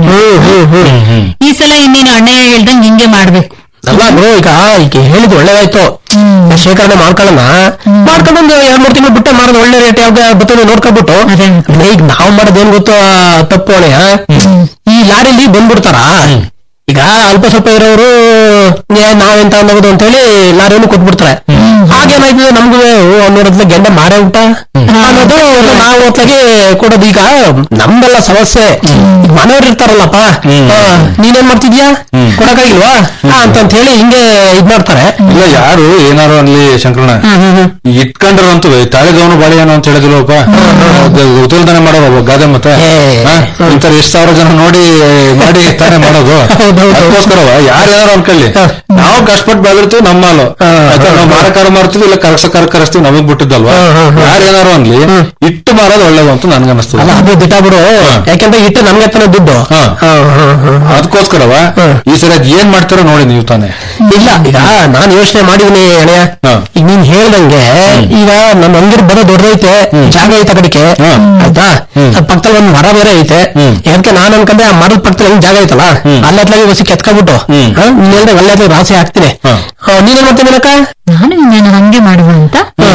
ಈ ಸಲ ಇನ್ನೇನು ಅಣ್ಣ ಹೇಳ್ದಂಗ್ ಹಿಂಗೆ ಮಾಡ್ಬೇಕು ಅಲ್ಲ ಬ್ರೋ ಈಗ ಈಗ ಹೇಳಿದ್ ಒಳ್ಳೇದಾಯ್ತು ಶೇಖರಣೆ ಮಾಡ್ಕೊಳ್ಳೋಣ ಮಾಡ್ಕೊಂಡು ಒಂದು ಎರಡ್ ಮೂರ್ ತಿಂಗಳು ಬಿಟ್ಟೆ ಮಾರೋದು ಒಳ್ಳೆ ರೇಟ್ ಯಾವಾಗ ಬರ್ತದೆ ನೋಡ್ಕೊಂಡ್ಬಿಟ್ಟು ಅದೇ. ಈಗ ನಾವು ಮಾಡೋದು ಏನ್ ಗೊತ್ತು ಆ, ತಪ್ಪು ಅಣೆಯ ಈ ಲಾರಿಲಿ ಬಂದ್ಬಿಡ್ತಾರ ಈಗ ಅಲ್ಪ ಸ್ವಲ್ಪ ಇರೋರು ಏ, ನಾವೆಂತ ಅನ್ನೋದು ಅಂತ ಹೇಳಿ ಲಾರಿಯನ್ನು ಕೊಟ್ಬಿಡ್ತಾರೆ ಹಾಗೇನಾಯ್ತದೆ ನಮ್ಗೂ ಅನ್ನೋದ್ಲ ಗೆಂಡೆ ಮಾರೇ ಊಟ ಅನ್ನೋದು ನಾವು ಹೊತ್ಲಾಗೆ ಕೊಡೋದು ಈಗ ನಮ್ದೆಲ್ಲ ಸಮಸ್ಯೆ ಈಗ ಮನೆಯವ್ರು ಇರ್ತಾರಲ್ಲಪ್ಪ ಆ, ನೀನೇನ್ ಮಾಡ್ತಿದ್ಯಾ ಕೊಡಕ್ಕಾಗಿಲ್ವಾ ಆ, ಅಂತ ಹೇಳಿ ಹಿಂಗೆ ಇದ್ ಮಾಡ್ತಾರೆ ಇಲ್ಲ ಯಾರು ಏನಾರು ಅನ್ಲಿ ಶಂಕರಣ್ಣ ಈ ಇಟ್ಕೊಂಡ್ರಂತೂ ತಾಳಿದವನು ಬಾಳೆಯನು ಅಂತ ಹೇಳಿದಿಲ್ವಪ್ಪ ಉತ್ತಲ್ದಾನೆ ಮಾಡೋರು ಗಾದೆ ಮತ್ತೆ ಏ. ಹಾ? ಇಂಥವ್ರು ಎಷ್ಟ್ ಸಾವಿರ ಜನ ನೋಡಿ ಮಾಡಿ ತಾನೇ ಮಾಡೋದು ಹೌದೌದು. ಅದಕ್ಕೋಸ್ಕರವ ಯಾರು ಏನಾರು ಅನ್ಕೊಳ್ಳಿ ನಾವು ಕಷ್ಟಪಟ್ಟು ಬೆಳೆದಿರ್ತೀವಿ ನಮ್ಮ ಹಾಲು ಆಯ್ತಾ? ನಾವು ಮಾರಕಾರ ಮಾರ್ತೀವಿ ಇಲ್ಲ ಕರಸಕಾರ ಕರೆಸ್ತೀವಿ ನಮಗ್ ಬಿಟ್ಟಿದ್ದಲ್ವಾ ಯಾರು ಏನಾರು ಅನ್ಲಿ ಇಟ್ಟು ಮಾರೋದು ಒಳ್ಳೇದು ಅಂತ ಅಲ್ಲ ನನ್ಗನ್ನಿಸ್ತದೆ ಅದು ದಿಟ ಬಿಡು ಯಾಕೆಂದ್ರೆ ಇಟ್ಟು ನಮ್ಗೆ ತಾನೆ ದುಡ್ಡು ಹಾ. ಹಾ, ಹಾ, ಹಾ. ಅದಕ್ಕೋಸ್ಕರವ ಈ ಸರಿ ಅದ್ ಏನ್ ಮಾಡ್ತಾರೋ ನೋಡಿ ನೀವು ತಾನೇ ಇಲ್ಲ ಈಗ ನಾನ್ ಯೋಚನೆ ಮಾಡಿದೀನಿ ಅಣೆಯ ಹಾ. ಈಗ ನೀನ್ ಹೇಳ್ದಂಗೆ ಈಗ ನಮ್ಮ ಅಂಗಡಿ ಬರೋ ದೊಡ್ಡದೈತೆ ಜಾಗ ಐತೆ ಆ ಕಡೆಗೆ ಹಾ. ಆಯ್ತಾ ಅದ್ ಪಕ್ಕದಲ್ಲಿ ಒಂದ್ ಮರ ಬೇರೆ ಐತೆ ಯಾಕೆ ನಾನ್ ಅನ್ಕೊಂಡೆ ಆ ಮರದ ಪಕ್ಕದಲ್ಲಿ ಹೆಂಗ್ ಜಾಗ ಐತಲ್ಲ ಅಲ್ಲತ್ಲಾಗಿ ಬಸಿ ಕೆತ್ಕೊಬಿಟ್ಟು ಹಾ, ನೀನ್ ಹೇಳ್ದಾಗ ಅಲ್ಲೇ ರಾಸಿ ಹಾಕ್ತೀನಿ ಹಾ. ಹಾ, ನೀನೇನ್ ಮಾಡ್ತೀನಿ ಅಕ್ಕ ನಾನು ಇನ್ನೇನು ಹಂಗೆ ಮಾಡುವ ಅಂತ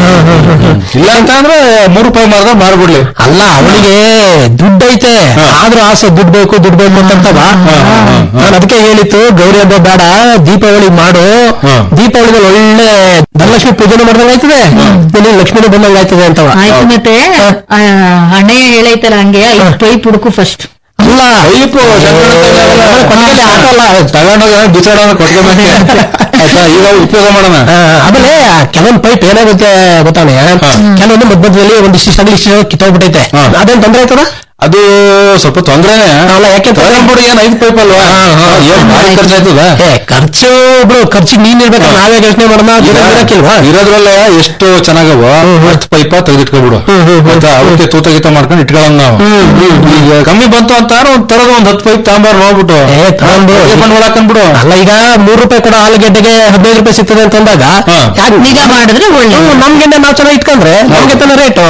ಇಲ್ಲ ಅಂತ ಅಂದ್ರೆ ಮೂರು ರೂಪಾಯಿ ಮಾರ್ದ ಮಾರ್ಬಿಡ್ಲಿ ಅಲ್ಲ ಅವನಿಗೆ ದುಡ್ಡು ಐತೆ ಆದ್ರೂ ಆಸೆ ದುಡ್ಡು ಬೇಕು ದುಡ್ಡು ಬೇಕು ಅಂತವ ನಾನು ಅದಕ್ಕೆ ಹೇಳಿತ್ತು ಗೌರಿ ಹಬ್ಬ ಬೇಡ ದೀಪಾವಳಿ ಮಾಡು ಹಾ. ದೀಪಾವಳಿದಲ್ಲಿ ಒಳ್ಳೆ ಧನಲಕ್ಷ್ಮಿ ಪೂಜೆನೂ ಮಾಡ್ದಂಗ್ ಆಯ್ತದೆ ನಿನಗೆ ಲಕ್ಷ್ಮಿನೂ ಬಂದಂಗ್ ಆಯ್ತದೆ ಅಂತವ ಆಯ್ತು ಮತ್ತೆ ಆ, ಅಣ್ಣಯ್ಯ ಹೇಳೈತಲ್ಲ ಹಂಗೆ ಐದು ಪೈಪ್ ಹುಡುಕು ಫಸ್ಟ್ ಅಲ್ಲ ಪೈಪು ಕೊನೆಯಲ್ಲಿ ಹಾಕಲ್ಲ. ತಗೊಂಡೋಗ ಬಿಸಾಡೋಣ ಕೊಟ್ಟಿಗೆ ಮೇಲೆ ಆಯ್ತಾ ಈಗ ಉಪಯೋಗ ಮಾಡೋಣ ಆ, ಆಮೇಲೆ ಕೆಲವೊಂದು ಪೈಪ್ ಏನಾಗುತ್ತೆ ಗೊತ್ತಾನೆ ಕೆಲವೊಂದು ಮಧ್ಯ ಮಧ್ಯದಲ್ಲಿ ಒಂದಿಷ್ಟು ಇಷ್ಟ ಇಷ್ಟ ಕಿತ್ತೋಗ್ಬಿಟ್ಟೈತೆ ಹಾ. ಅದೇನ್ ತೊಂದ್ರೆ ಆಯ್ತದ ಅದು ಸ್ವಲ್ಪ ತೊಂದ್ರೆನೆ ಅಲ್ಲ, ಯಾಕೆ ತೊಂದ್ರೆ? ತಗೊಂಡ್ಬಿಡು ಏನ್ ಐದು ಪೈಪ್ ಅಲ್ವಾ ಏನ್ ಭಾರಿ ಖರ್ಚಾಯ್ತದ ಏ ಖರ್ಚು ಬಿಡು ಖರ್ಚಿಗೆ ನೀನ್ ಇರ್ಬೇಕು ನಾವೇ ಯೋಚನೆ ಮಾಡೋಣ ಇರಕ್ಕಿಲ್ವಾ ಇರೋದ್ರಲ್ಲೇ ಎಷ್ಟು ಚೆನ್ನಾಗವ ಹತ್ತು ಪೈಪ ತೆಗೆದಿಟ್ಕೊಬಿಡು ಆಯ್ತಾ ಅವಕ್ಕೆ ತೂತ ಗೀತ ಮಾಡ್ಕೊಂಡು ಇಟ್ಕೊಳ್ಳೋಣ ನಾವು ಈಗ ಕಮ್ಮಿ ಬಂತು ಅಂತ ಒಂದ್ ತರದ ಒಂದ್ ಹತ್ತು ಪೈಪ್ ತಾಂಬಾರ್ ನೋಡ್ಬಿಟ್ಟು ಏ, ತಗೊಂಡು. ಬಂಡವಾಳ ಹಾಕೊಂಡ್ಬಿಡು ಅಲ್ಲ ಈಗ ಮೂರ್ ರೂಪಾಯಿ ಕೊಡೋ ಆಲೂಗೆಡ್ಡೆಗೆ ಹದಿನೈದು ರೂಪಾಯಿ ಸಿಗ್ತದೆ ಅಂತ ಅಂದಾಗ ಹಾ. ಯಾಕ್ ನಿಗಾ ಮಾಡಿದ್ರೆ ಒಳ್ಳೆ ಹ್ಮ್, ನಮ್ಗೆ ನಾವ್ ಚೆನ್ನಾಗಿ ಇಟ್ಕೊಂಡ್ರೆ ನಮ್ಗೆ ತಾನೆ ರೇಟು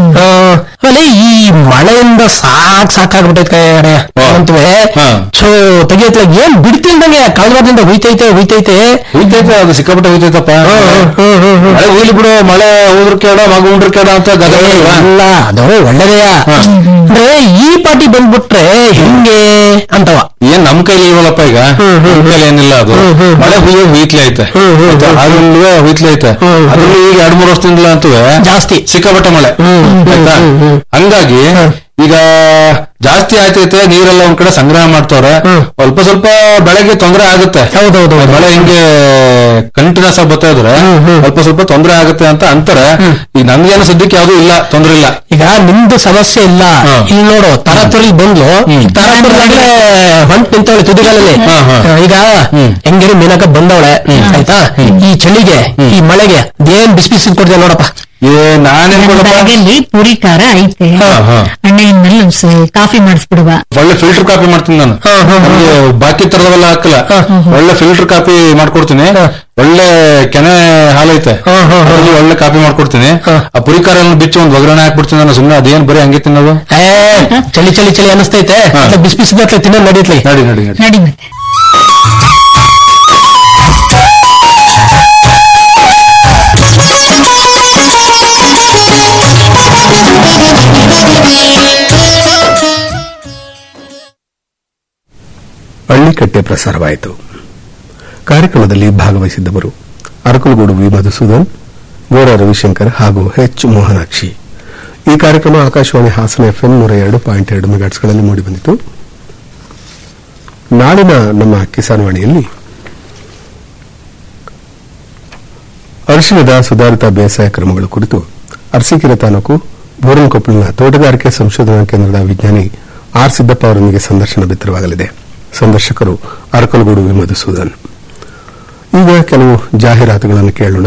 ಆಮೇಲೆ ಈ ಮಳೆಯಿಂದ ಸಾಕ್ ಸಾಕಾಗ್ಬಿಟ್ಟೈತೆ ಕಡೆ ಹಾ. ಅಂತುವೆ ಹಾ. ಸೊ ತೆಗಿಯತ್ಲ ಏನ್ ಬಿಡ್ತಿಲ್ದಂಗೆ ಕಳೆದ್ರಿಂದ ಹುಯ್ತೈತೆ ಹುಯ್ತೈತೆ ಹುಯ್ತೈತೆ ಅದು ಸಿಕ್ಕಾಪಟ್ಟೆ ಹುಯ್ತೈತಪ್ಪ ಮಳೆ ಹುಯ್ಲಿ ಬಿಡು ಮಳೆ ಹೋದ್ರ ಕೇಳ ಮಗ ಉಂಡ್ರ ಕೇಳ ಅಂತ ಗದೆ ಇಲ್ವಾ? ಇಲ್ಲ ಅದು ಒಳ್ಳೇದೆಯ ಅಂದ್ರೆ ಈ ಪಾರ್ಟಿ ಬಂದ್ಬಿಟ್ರೆ ಹೆಂಗೆ ಅಂತವ ಏನ್ ನಮ್ ಕೈಲಿ ಇಲ್ವಲ್ಲಪ್ಪ ಈಗ ನಮ್ ಕೈಲಿ ಏನಿಲ್ಲ ಅದು ಮಳೆ ಹುಯ್ಯೋ ಹುಯ್ತ್ಲೆ ಐತೆ ಅದ್ರಲ್ಲೂ ಹುಯ್ತ್ಲೆ ಐತೆ ಅದ್ರಲ್ಲೂ ಈಗ ಎರಡ್ ಮೂರು ವರ್ಷದಿಂದ ಅಂತೂ ಜಾಸ್ತಿ ಸಿಕ್ಕಾಪಟ್ಟೆ ಮಳೆ ಆಯ್ತಾ ಹಂಗಾಗಿ ಈಗ ಜಾಸ್ತಿ ಆಯ್ತೈತೆ ನೀರೆಲ್ಲ ಒಂದ್ ಕಡೆ ಸಂಗ್ರಹ ಮಾಡ್ತವ್ರೆ ಸ್ವಲ್ಪ ಸ್ವಲ್ಪ ಬೆಳೆಗೆ ತೊಂದರೆ ಆಗುತ್ತೆ ಹೌದೌದು ಮಳೆ ಹಿಂಗೆ ಕಂಟಿನ್ಯೂಸ್ ಆಗಿ ಬರ್ತಾ ಇದ್ರೆ ಸ್ವಲ್ಪ ಸ್ವಲ್ಪ ತೊಂದರೆ ಆಗುತ್ತೆ ಅಂತ ಅಂತಾರೆ ಈಗ ನನ್ಗೇನು ಸದ್ಯಕ್ಕೆ ಯಾವ್ದು ಇಲ್ಲ ತೊಂದ್ರೆ ಇಲ್ಲ ಈಗ ನಿಮ್ದು ಸಮಸ್ಯೆ ಇಲ್ಲ ಹಾ. ಇಲ್ಲಿ ನೋಡು ತರಾತುರಿ ಬಂದ್ಲು ತರಾತುರಿದಾಗಲೇ ಹೊಂಟ್ ನಿಂತವಳೆ ತುದಿಗಾಲಲ್ಲಿ ಹಾ, ಹಾ. ಆ, ಈಗ ಹೆಂಗಿರಿ ಮೀನಕ ಬಂದವಳೆ ಆಯ್ತಾ ಈ ಚಳಿಗೆ ಈ ಮಳೆಗೆ ಏನ್ ಬಿಸಿ ಬಿಸಿ ಕೊಡ್ತೀಯ ನೋಡಪ್ಪ ಏ ನಾನೇನ್ ಕೊಡಪ್ಪ ಬ್ಯಾಗಲ್ಲಿ ಪುರಿ ಖಾರ ಐತೆ ಹಾ, ಹಾ. ಅಣ್ಣ ಇನ್ಮೇಲೆ ಒಂದ್ ಕಾಫಿ ಮಾಡಿಸ್ಬಿಡುವ ಒಳ್ಳೆ ಫಿಲ್ಟರ್ ಕಾಪಿ ಮಾಡ್ತೀನಿ ನಾನು ನಮ್ಗೆ ಬಾಕಿ ತರದವೆಲ್ಲ ಹಾಕಲ್ಲ ಒಳ್ಳೆ ಫಿಲ್ಟರ್ ಕಾಪಿ ಮಾಡ್ಕೊಡ್ತೀನಿ ಒಳ್ಳೆ ಕೆನೆ ಹಾಲೈತೆ ಅದ್ರಲ್ಲಿ ಒಳ್ಳೆ ಕಾಪಿ ಮಾಡ್ಕೊಡ್ತೀನಿ ಆ ಪುರಿ ಖಾರ ಎಲ್ಲ ಬಿಚ್ಚಿ ಒಂದ್ ಒಗ್ಗರಣೆ ಹಾಕ್ಬಿಡ್ತೀನಿ ನಾನು ಸುಮ್ಮನೆ ಅದೇನ್ ಬರೀ ಹಂಗೆ ತಿನ್ನೋದು ಏ ಚಳಿ ಚಳಿ ಚಳಿ ಅನಿಸ್ತೈತೆ ಹಾ. ಅದ್ನ ಬಿಸಿ ಬಿಸಿ ಬಟ್ಲೆ ತಿನ್ನೋದು ನಡೀತ್ಲಿ ನಡಿ ನಡಿ ನಡಿ ನಡಿ ಮತ್ತೆ ಹಳ್ಳಿಕಟ್ಟೆ ಪ್ರಸಾರವಾಯಿತು ಕಾರ್ಯಕ್ರಮದಲ್ಲಿ ಭಾಗವಹಿಸಿದ್ದವರು ಅರಕಲಗೂಡು ವಿ ಮಧುಸೂದನ್ ಗೋರ ರವಿಶಂಕರ್ ಹಾಗೂ ಎಚ್ ಮೋಹನಾಕ್ಷಿ ಈ ಕಾರ್ಯಕ್ರಮ ಆಕಾಶವಾಣಿ ಹಾಸನ ಎಫ್ಎಂ ನೂರ ಎರಡು ಪಾಯಿಂಟ್ ಎರಡು ಮೆಗಾಟ್ಸ್ಗಳಲ್ಲಿ ಮೂಡಿಬಂದಿತು ನಾಳಿನ ನಮ್ಮ ಕಿಸಾನ್ ವಾಣಿಯಲ್ಲಿ ಅರಿಶಿಣದ ಸುಧಾರಿತ ಬೇಸಾಯ ಕ್ರಮಗಳ ಕುರಿತು ಅರಸೀಕೆರೆ ತಾಲೂಕು ಬೋರನ್ಕೊಪ್ಪಲಿನ ತೋಟಗಾರಿಕೆ ಸಂಶೋಧನಾ ಕೇಂದ್ರದ ವಿಜ್ಞಾನಿ ಆರ್ ಸಿದ್ದಪ್ಪ ಅವರೊಂದಿಗೆ ಸಂದರ್ಶನ ಬಿತ್ತರವಾಗಲಿದೆ ಸಂದರ್ಶಕರು ಅರಕಲಗೂಡು ವಿ ಮಧುಸೂದನ್ ಈಗ ಕೆಲವು ಜಾಹೀರಾತುಗಳನ್ನು ಕೇಳೋಣ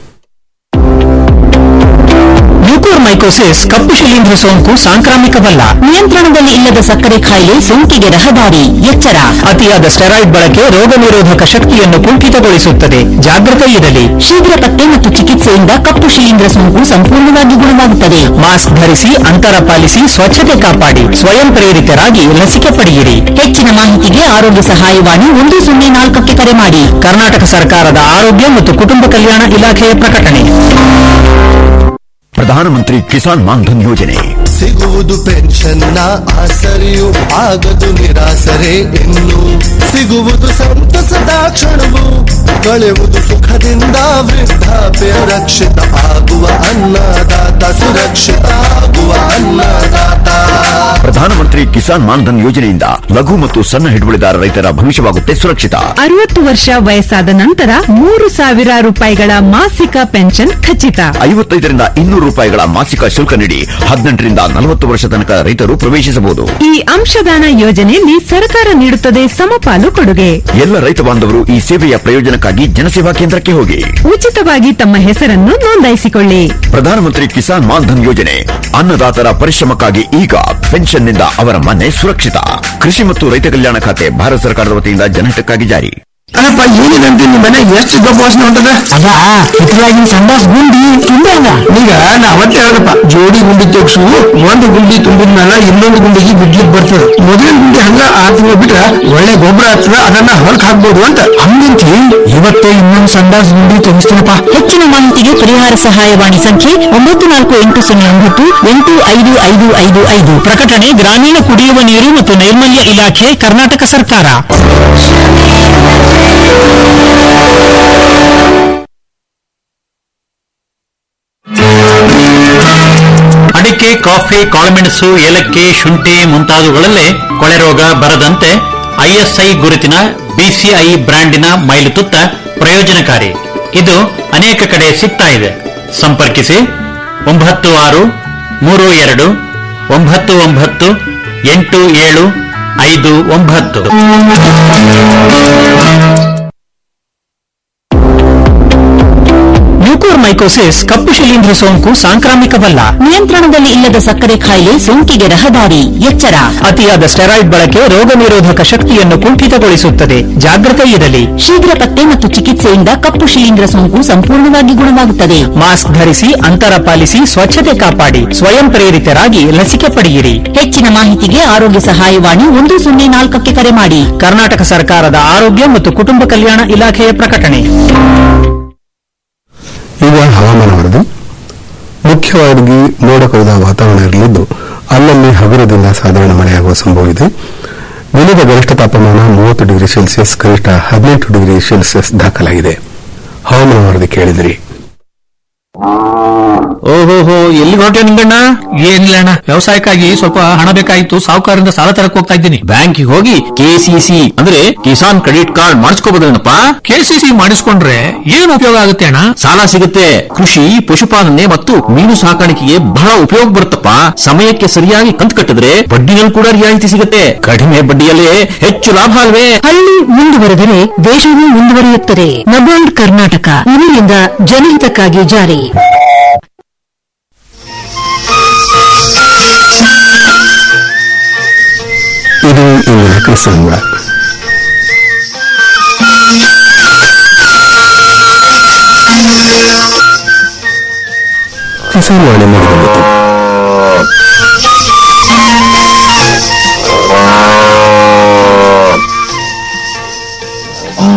ಮ್ಯೂಕೋರ್ಮೈಕೋಸಿಸ್ ಕಪ್ಪು ಶಿಲೀಂಧ್ರ ಸೋಂಕು ಸಾಂಕ್ರಾಮಿಕವಲ್ಲ ನಿಯಂತ್ರಣದಲ್ಲಿ ಇಲ್ಲದ ಸಕ್ಕರೆ ಕಾಯಿಲೆ ಸೋಂಕಿಗೆ ರಹದಾರಿ ಎಚ್ಚರ ಅತಿಯಾದ ಸ್ಟೆರಾಯ್ಡ್ ಬಳಕೆ ರೋಗ ನಿರೋಧಕ ಶಕ್ತಿಯನ್ನು ಕುಂಠಿತಗೊಳಿಸುತ್ತದೆ ಜಾಗೃತ ಇರಲಿ ಶೀಘ್ರ ಪತ್ತೆ ಮತ್ತು ಚಿಕಿತ್ಸೆಯಿಂದ ಕಪ್ಪು ಶಿಲೀಂಧ್ರ ಸೋಂಕು ಸಂಪೂರ್ಣವಾಗಿ ಗುಣವಾಗುತ್ತದೆ ಮಾಸ್ಕ್ ಧರಿಸಿ ಅಂತರ ಪಾಲಿಸಿ ಸ್ವಚ್ಛತೆ ಕಾಪಾಡಿ ಸ್ವಯಂ ಪ್ರೇರಿತರಾಗಿ ಲಸಿಕೆ ಪಡೆಯಿರಿ ಹೆಚ್ಚಿನ ಮಾಹಿತಿಗೆ ಆರೋಗ್ಯ ಸಹಾಯವಾಣಿ ಒಂದು ಸೊನ್ನೆ ನಾಲ್ಕಕ್ಕೆ ಕರೆ ಮಾಡಿ ಕರ್ನಾಟಕ ಸರ್ಕಾರದ ಆರೋಗ್ಯ ಮತ್ತು ಕುಟುಂಬ ಕಲ್ಯಾಣ ಇಲಾಖೆಯ ಪ್ರಕಟಣೆ ಪ್ರಧಾನಮಂತ್ರಿ ಕಿಸಾನ್ ಮಾನ್ಧನ್ ಯೋಜನೆ ಸಿಗುವುದು ಪೆನ್ಷನ್ನ ಆಸರೆಯು ಆಗದು ನಿರಾಸರೆ ಇನ್ನು ಸಿಗುವುದು ಸಂತಸದ ಕ್ಷಣವು ಕಳೆಯುವುದು ಸುಖದಿಂದ ವೃದ್ಧಾಪ್ಯ ರಕ್ಷಿತ ಆಗುವ ಅನ್ನದಾತ ಸುರಕ್ಷಿತ ಆಗುವ ಅನ್ನದಾತ ಪ್ರಧಾನಮಂತ್ರಿ ಕಿಸಾನ್ ಮಾನ್ಧನ್ ಯೋಜನೆಯಿಂದ ಲಘು ಮತ್ತು ಸಣ್ಣ ಹಿಡುವಳಿದಾರ ರೈತರ ಭವಿಷ್ಯವಾಗುತ್ತೆ ಸುರಕ್ಷಿತ ಅರವತ್ತು ವರ್ಷ ವಯಸ್ಸಾದ ನಂತರ ಮೂರು ಸಾವಿರ ರೂಪಾಯಿಗಳ ಮಾಸಿಕ ಪೆನ್ಷನ್ ಖಚಿತ ಐವತ್ತೈದರಿಂದ ಇನ್ನೂರು ರೂಪಾಯಿಗಳ ಮಾಸಿಕ ಶುಲ್ಕ ನೀಡಿ ಹದಿನೆಂಟರಿಂದ ನಲವತ್ತು ವರ್ಷ ತನಕ ರೈತರು ಪ್ರವೇಶಿಸಬಹುದು ಈ ಅಂಶದಾನ ಯೋಜನೆಯಲ್ಲಿ ಸರ್ಕಾರ ನೀಡುತ್ತದೆ ಸಮಪಾಲು ಕೊಡುಗೆ ಎಲ್ಲ ರೈತ ಬಾಂಧವರು ಈ ಸೇವೆಯ ಪ್ರಯೋಜನಕ್ಕಾಗಿ ಜನಸೇವಾ ಕೇಂದ್ರಕ್ಕೆ ಹೋಗಿ ಉಚಿತವಾಗಿ ತಮ್ಮ ಹೆಸರನ್ನು ನೋಂದಾಯಿಸಿಕೊಳ್ಳಿ ಪ್ರಧಾನಮಂತ್ರಿ ಕಿಸಾನ್ ಮಾನ್ಧನ್ ಯೋಜನೆ ಅನ್ನದಾತರ ಪರಿಶ್ರಮಕ್ಕಾಗಿ ಈಗ ಪೆನ್ಷನ್ನಿಂದ ಅವರ ಮನೆ ಸುರಕ್ಷಿತ ಕೃಷಿ ಮತ್ತು ರೈತ ಕಲ್ಯಾಣ ಖಾತೆ ಭಾರತ ಸರ್ಕಾರದ ವತಿಯಿಂದ ಜನಹಿತಕ್ಕಾಗಿ ಜಾರಿ ಅಲ್ಲಪ್ಪ ಏನಿದೆ ಅಂತ ನಿಮ್ಮ ಮನೆ ಎಷ್ಟು ದೊಡ್ಡ ವಾಸನೆ ಹೊಂಟದ ಅಲ್ಲ ಇದ್ರಾಗಿನ ಸಂಡಾಸ್ ಗುಂಡಿ ತುಂಬಾ ಈಗ ನಾ ಅವತ್ತೇ ಹೇಳಪ್ಪ ಜೋಡಿ ಗುಂಡಿ ತೆಗ್ಸು ಒಂದು ಗುಂಡಿ ತುಂಬಿದ್ಮೇಲೆ ಇನ್ನೊಂದು ಗುಂಡಿಗೆ ಬಿಡ್ಲಿಕ್ಕೆ ಬರ್ತದೆ ಮೊದಲಿನ ಗುಂಡಿ ಹಂಗ ಆರ್ ತಿಂಗಳು ಬಿಟ್ರ ಒಳ್ಳೆ ಗೊಬ್ಬರ ಆಗ್ತದ ಅದನ್ನ ಹೊರಕ್ ಹಾಕ್ಬೋದು ಅಂತ ಹಂಗಂತಿ ಇವತ್ತೇ ಇನ್ನೊಂದು ಸಂಡಾಸ್ ಗುಂಡಿ ತೆಗಿಸ್ತೀನಪ್ಪ ಹೆಚ್ಚಿನ ಮಾಹಿತಿಗೆ ಪರಿಹಾರ ಸಹಾಯವಾಣಿ ಸಂಖ್ಯೆ ಒಂಬತ್ತು ನಾಲ್ಕು ಎಂಟು ಸೊನ್ನೆ ಒಂಬತ್ತು ಎಂಟು ಐದು ಐದು ಐದು ಐದು ಪ್ರಕಟಣೆ ಗ್ರಾಮೀಣ ಕುಡಿಯುವ ನೀರು ಮತ್ತು ನೈರ್ಮಲ್ಯ ಇಲಾಖೆ ಕರ್ನಾಟಕ ಸರ್ಕಾರ ಅಡಿಕೆ ಕಾಫಿ ಕಾಳುಮೆಣಸು ಏಲಕ್ಕಿ ಶುಂಠಿ ಮುಂತಾದವುಗಳಲ್ಲೇ ಕೊಳೆ ರೋಗ ಬರದಂತೆ ಐಎಸ್ಐ ಗುರುತಿನ ಬಿಸಿಐ ಬ್ರ್ಯಾಂಡಿನ ಮೈಲುತುತ್ತ ಪ್ರಯೋಜನಕಾರಿ ಇದು ಅನೇಕ ಕಡೆ ಸಿಗ್ತಾ ಇದೆ ಸಂಪರ್ಕಿಸಿ ಒಂಬತ್ತು ಆರು ಮೂರು ಎರಡು ಒಂಬತ್ತು ಒಂಬತ್ತು ಎಂಟು ಏಳು ಐದು ಒಂಬತ್ತು ಮ್ಯೂಕೋರ್ಮೈಕೋಸಿಸ್ ಕಪ್ಪು ಶಿಲೀಂಧ್ರ ಸೋಂಕು ಸಾಂಕ್ರಾಮಿಕವಲ್ಲ ನಿಯಂತ್ರಣದಲ್ಲಿ ಇಲ್ಲದ ಸಕ್ಕರೆ ಕಾಯಿಲೆ ಸೋಂಕಿಗೆ ರಹದಾರಿ ಎಚ್ಚರ ಅತಿಯಾದ ಸ್ಟೆರಾಯ್ಡ್ ಬಳಕೆ ರೋಗ ನಿರೋಧಕ ಶಕ್ತಿಯನ್ನು ಕುಂಠಿತಗೊಳಿಸುತ್ತದೆ ಜಾಗೃತ ಇರಲಿ ಶೀಘ್ರ ಪತ್ತೆ ಮತ್ತು ಚಿಕಿತ್ಸೆಯಿಂದ ಕಪ್ಪು ಶಿಲೀಂಧ್ರ ಸೋಂಕು ಸಂಪೂರ್ಣವಾಗಿ ಗುಣವಾಗುತ್ತದೆ ಮಾಸ್ಕ್ ಧರಿಸಿ ಅಂತರ ಪಾಲಿಸಿ ಸ್ವಚ್ಛತೆ ಕಾಪಾಡಿ ಸ್ವಯಂ ಪ್ರೇರಿತರಾಗಿ ಲಸಿಕೆ ಪಡೆಯಿರಿ ಹೆಚ್ಚಿನ ಮಾಹಿತಿಗೆ ಆರೋಗ್ಯ ಸಹಾಯವಾಣಿ ಒಂದು ಸೊನ್ನೆ ನಾಲ್ಕಕ್ಕೆ ಕರೆ ಮಾಡಿ ಕರ್ನಾಟಕ ಸರ್ಕಾರದ ಆರೋಗ್ಯ ಮತ್ತು ಕುಟುಂಬ ಕಲ್ಯಾಣ ಇಲಾಖೆಯ ಪ್ರಕಟಣೆ ಈಗ ಹವಾಮಾನ ವರದಿ ಮುಖ್ಯವಾಗಿ ಮೋಡ ಕವಿದ ವಾತಾವರಣ ಇರಲಿದ್ದು ಅಲ್ಲಲ್ಲಿ ಹಗುರದಿಂದ ಸಾಧಾರಣ ಮಳೆಯಾಗುವ ಸಂಭವ ಇದೆ ದಿನದ ಗರಿಷ್ಠ ತಾಪಮಾನ ಮೂವತ್ತು ಡಿಗ್ರಿ ಸೆಲ್ಸಿಯಸ್ ಗರಿಷ್ಠ ಹದಿನೆಂಟು ಡಿಗ್ರಿ ಸೆಲ್ಸಿಯಸ್ ದಾಖಲಾಗಿದೆ ಹವಾಮಾನ ವರದಿ ಕೇಳಿದಿರಿ ಓಹೋಹೋ ಎಲ್ಲಿ ಹೊರಟೆ ನಿಂಗಣ್ಣ ಏನಿಲ್ಲ ಅಣ್ಣ ವ್ಯವಸಾಯಕ್ಕಾಗಿ ಸ್ವಲ್ಪ ಹಣ ಬೇಕಾಗಿತ್ತು ಸಾಹುಕಾರರಿಂದ ಸಾಲ ತರಕ್ ಹೋಗ್ತಾ ಇದ್ದೀನಿ ಬ್ಯಾಂಕಿಗೆ ಹೋಗಿ ಕೆಸಿಸಿ ಅಂದ್ರೆ ಕಿಸಾನ್ ಕ್ರೆಡಿಟ್ ಕಾರ್ಡ್ ಮಾಡಿಸ್ಕೋಬೋದನಪ್ಪ ಕೆಸಿಸಿ ಮಾಡಿಸ್ಕೊಂಡ್ರೆ ಏನ್ ಉಪಯೋಗ ಆಗುತ್ತೆ ಅಣ್ಣ ಸಾಲ ಸಿಗುತ್ತೆ ಕೃಷಿ ಪಶುಪಾಲನೆ ಮತ್ತು ಮೀನು ಸಾಕಾಣಿಕೆಗೆ ಬಹಳ ಉಪಯೋಗ ಬರುತ್ತಪ್ಪ ಸಮಯಕ್ಕೆ ಸರಿಯಾಗಿ ಕಂತು ಕಟ್ಟಿದ್ರೆ ಬಡ್ಡಿನಲ್ಲಿ ಕೂಡ ರಿಯಾಯಿತಿ ಸಿಗುತ್ತೆ ಕಡಿಮೆ ಬಡ್ಡಿಯಲ್ಲೇ ಹೆಚ್ಚು ಲಾಭ ಅಲ್ವೇ ಹಳ್ಳಿ ಮುಂದುವರೆದರೆ ದೇಶವೂ ಮುಂದುವರಿಯುತ್ತದೆ ನಬಾರ್ಡ್ ಕರ್ನಾಟಕ ಇದರಿಂದ ಜನಹಿತಕ್ಕಾಗಿ ಜಾರಿ ಇದು ಇಂದಿನ ಕೃಷಿರಂಗ ಕಿಸಾನ್ ವಾಣಿ ಮುಗಿದಲ್ಲಿತು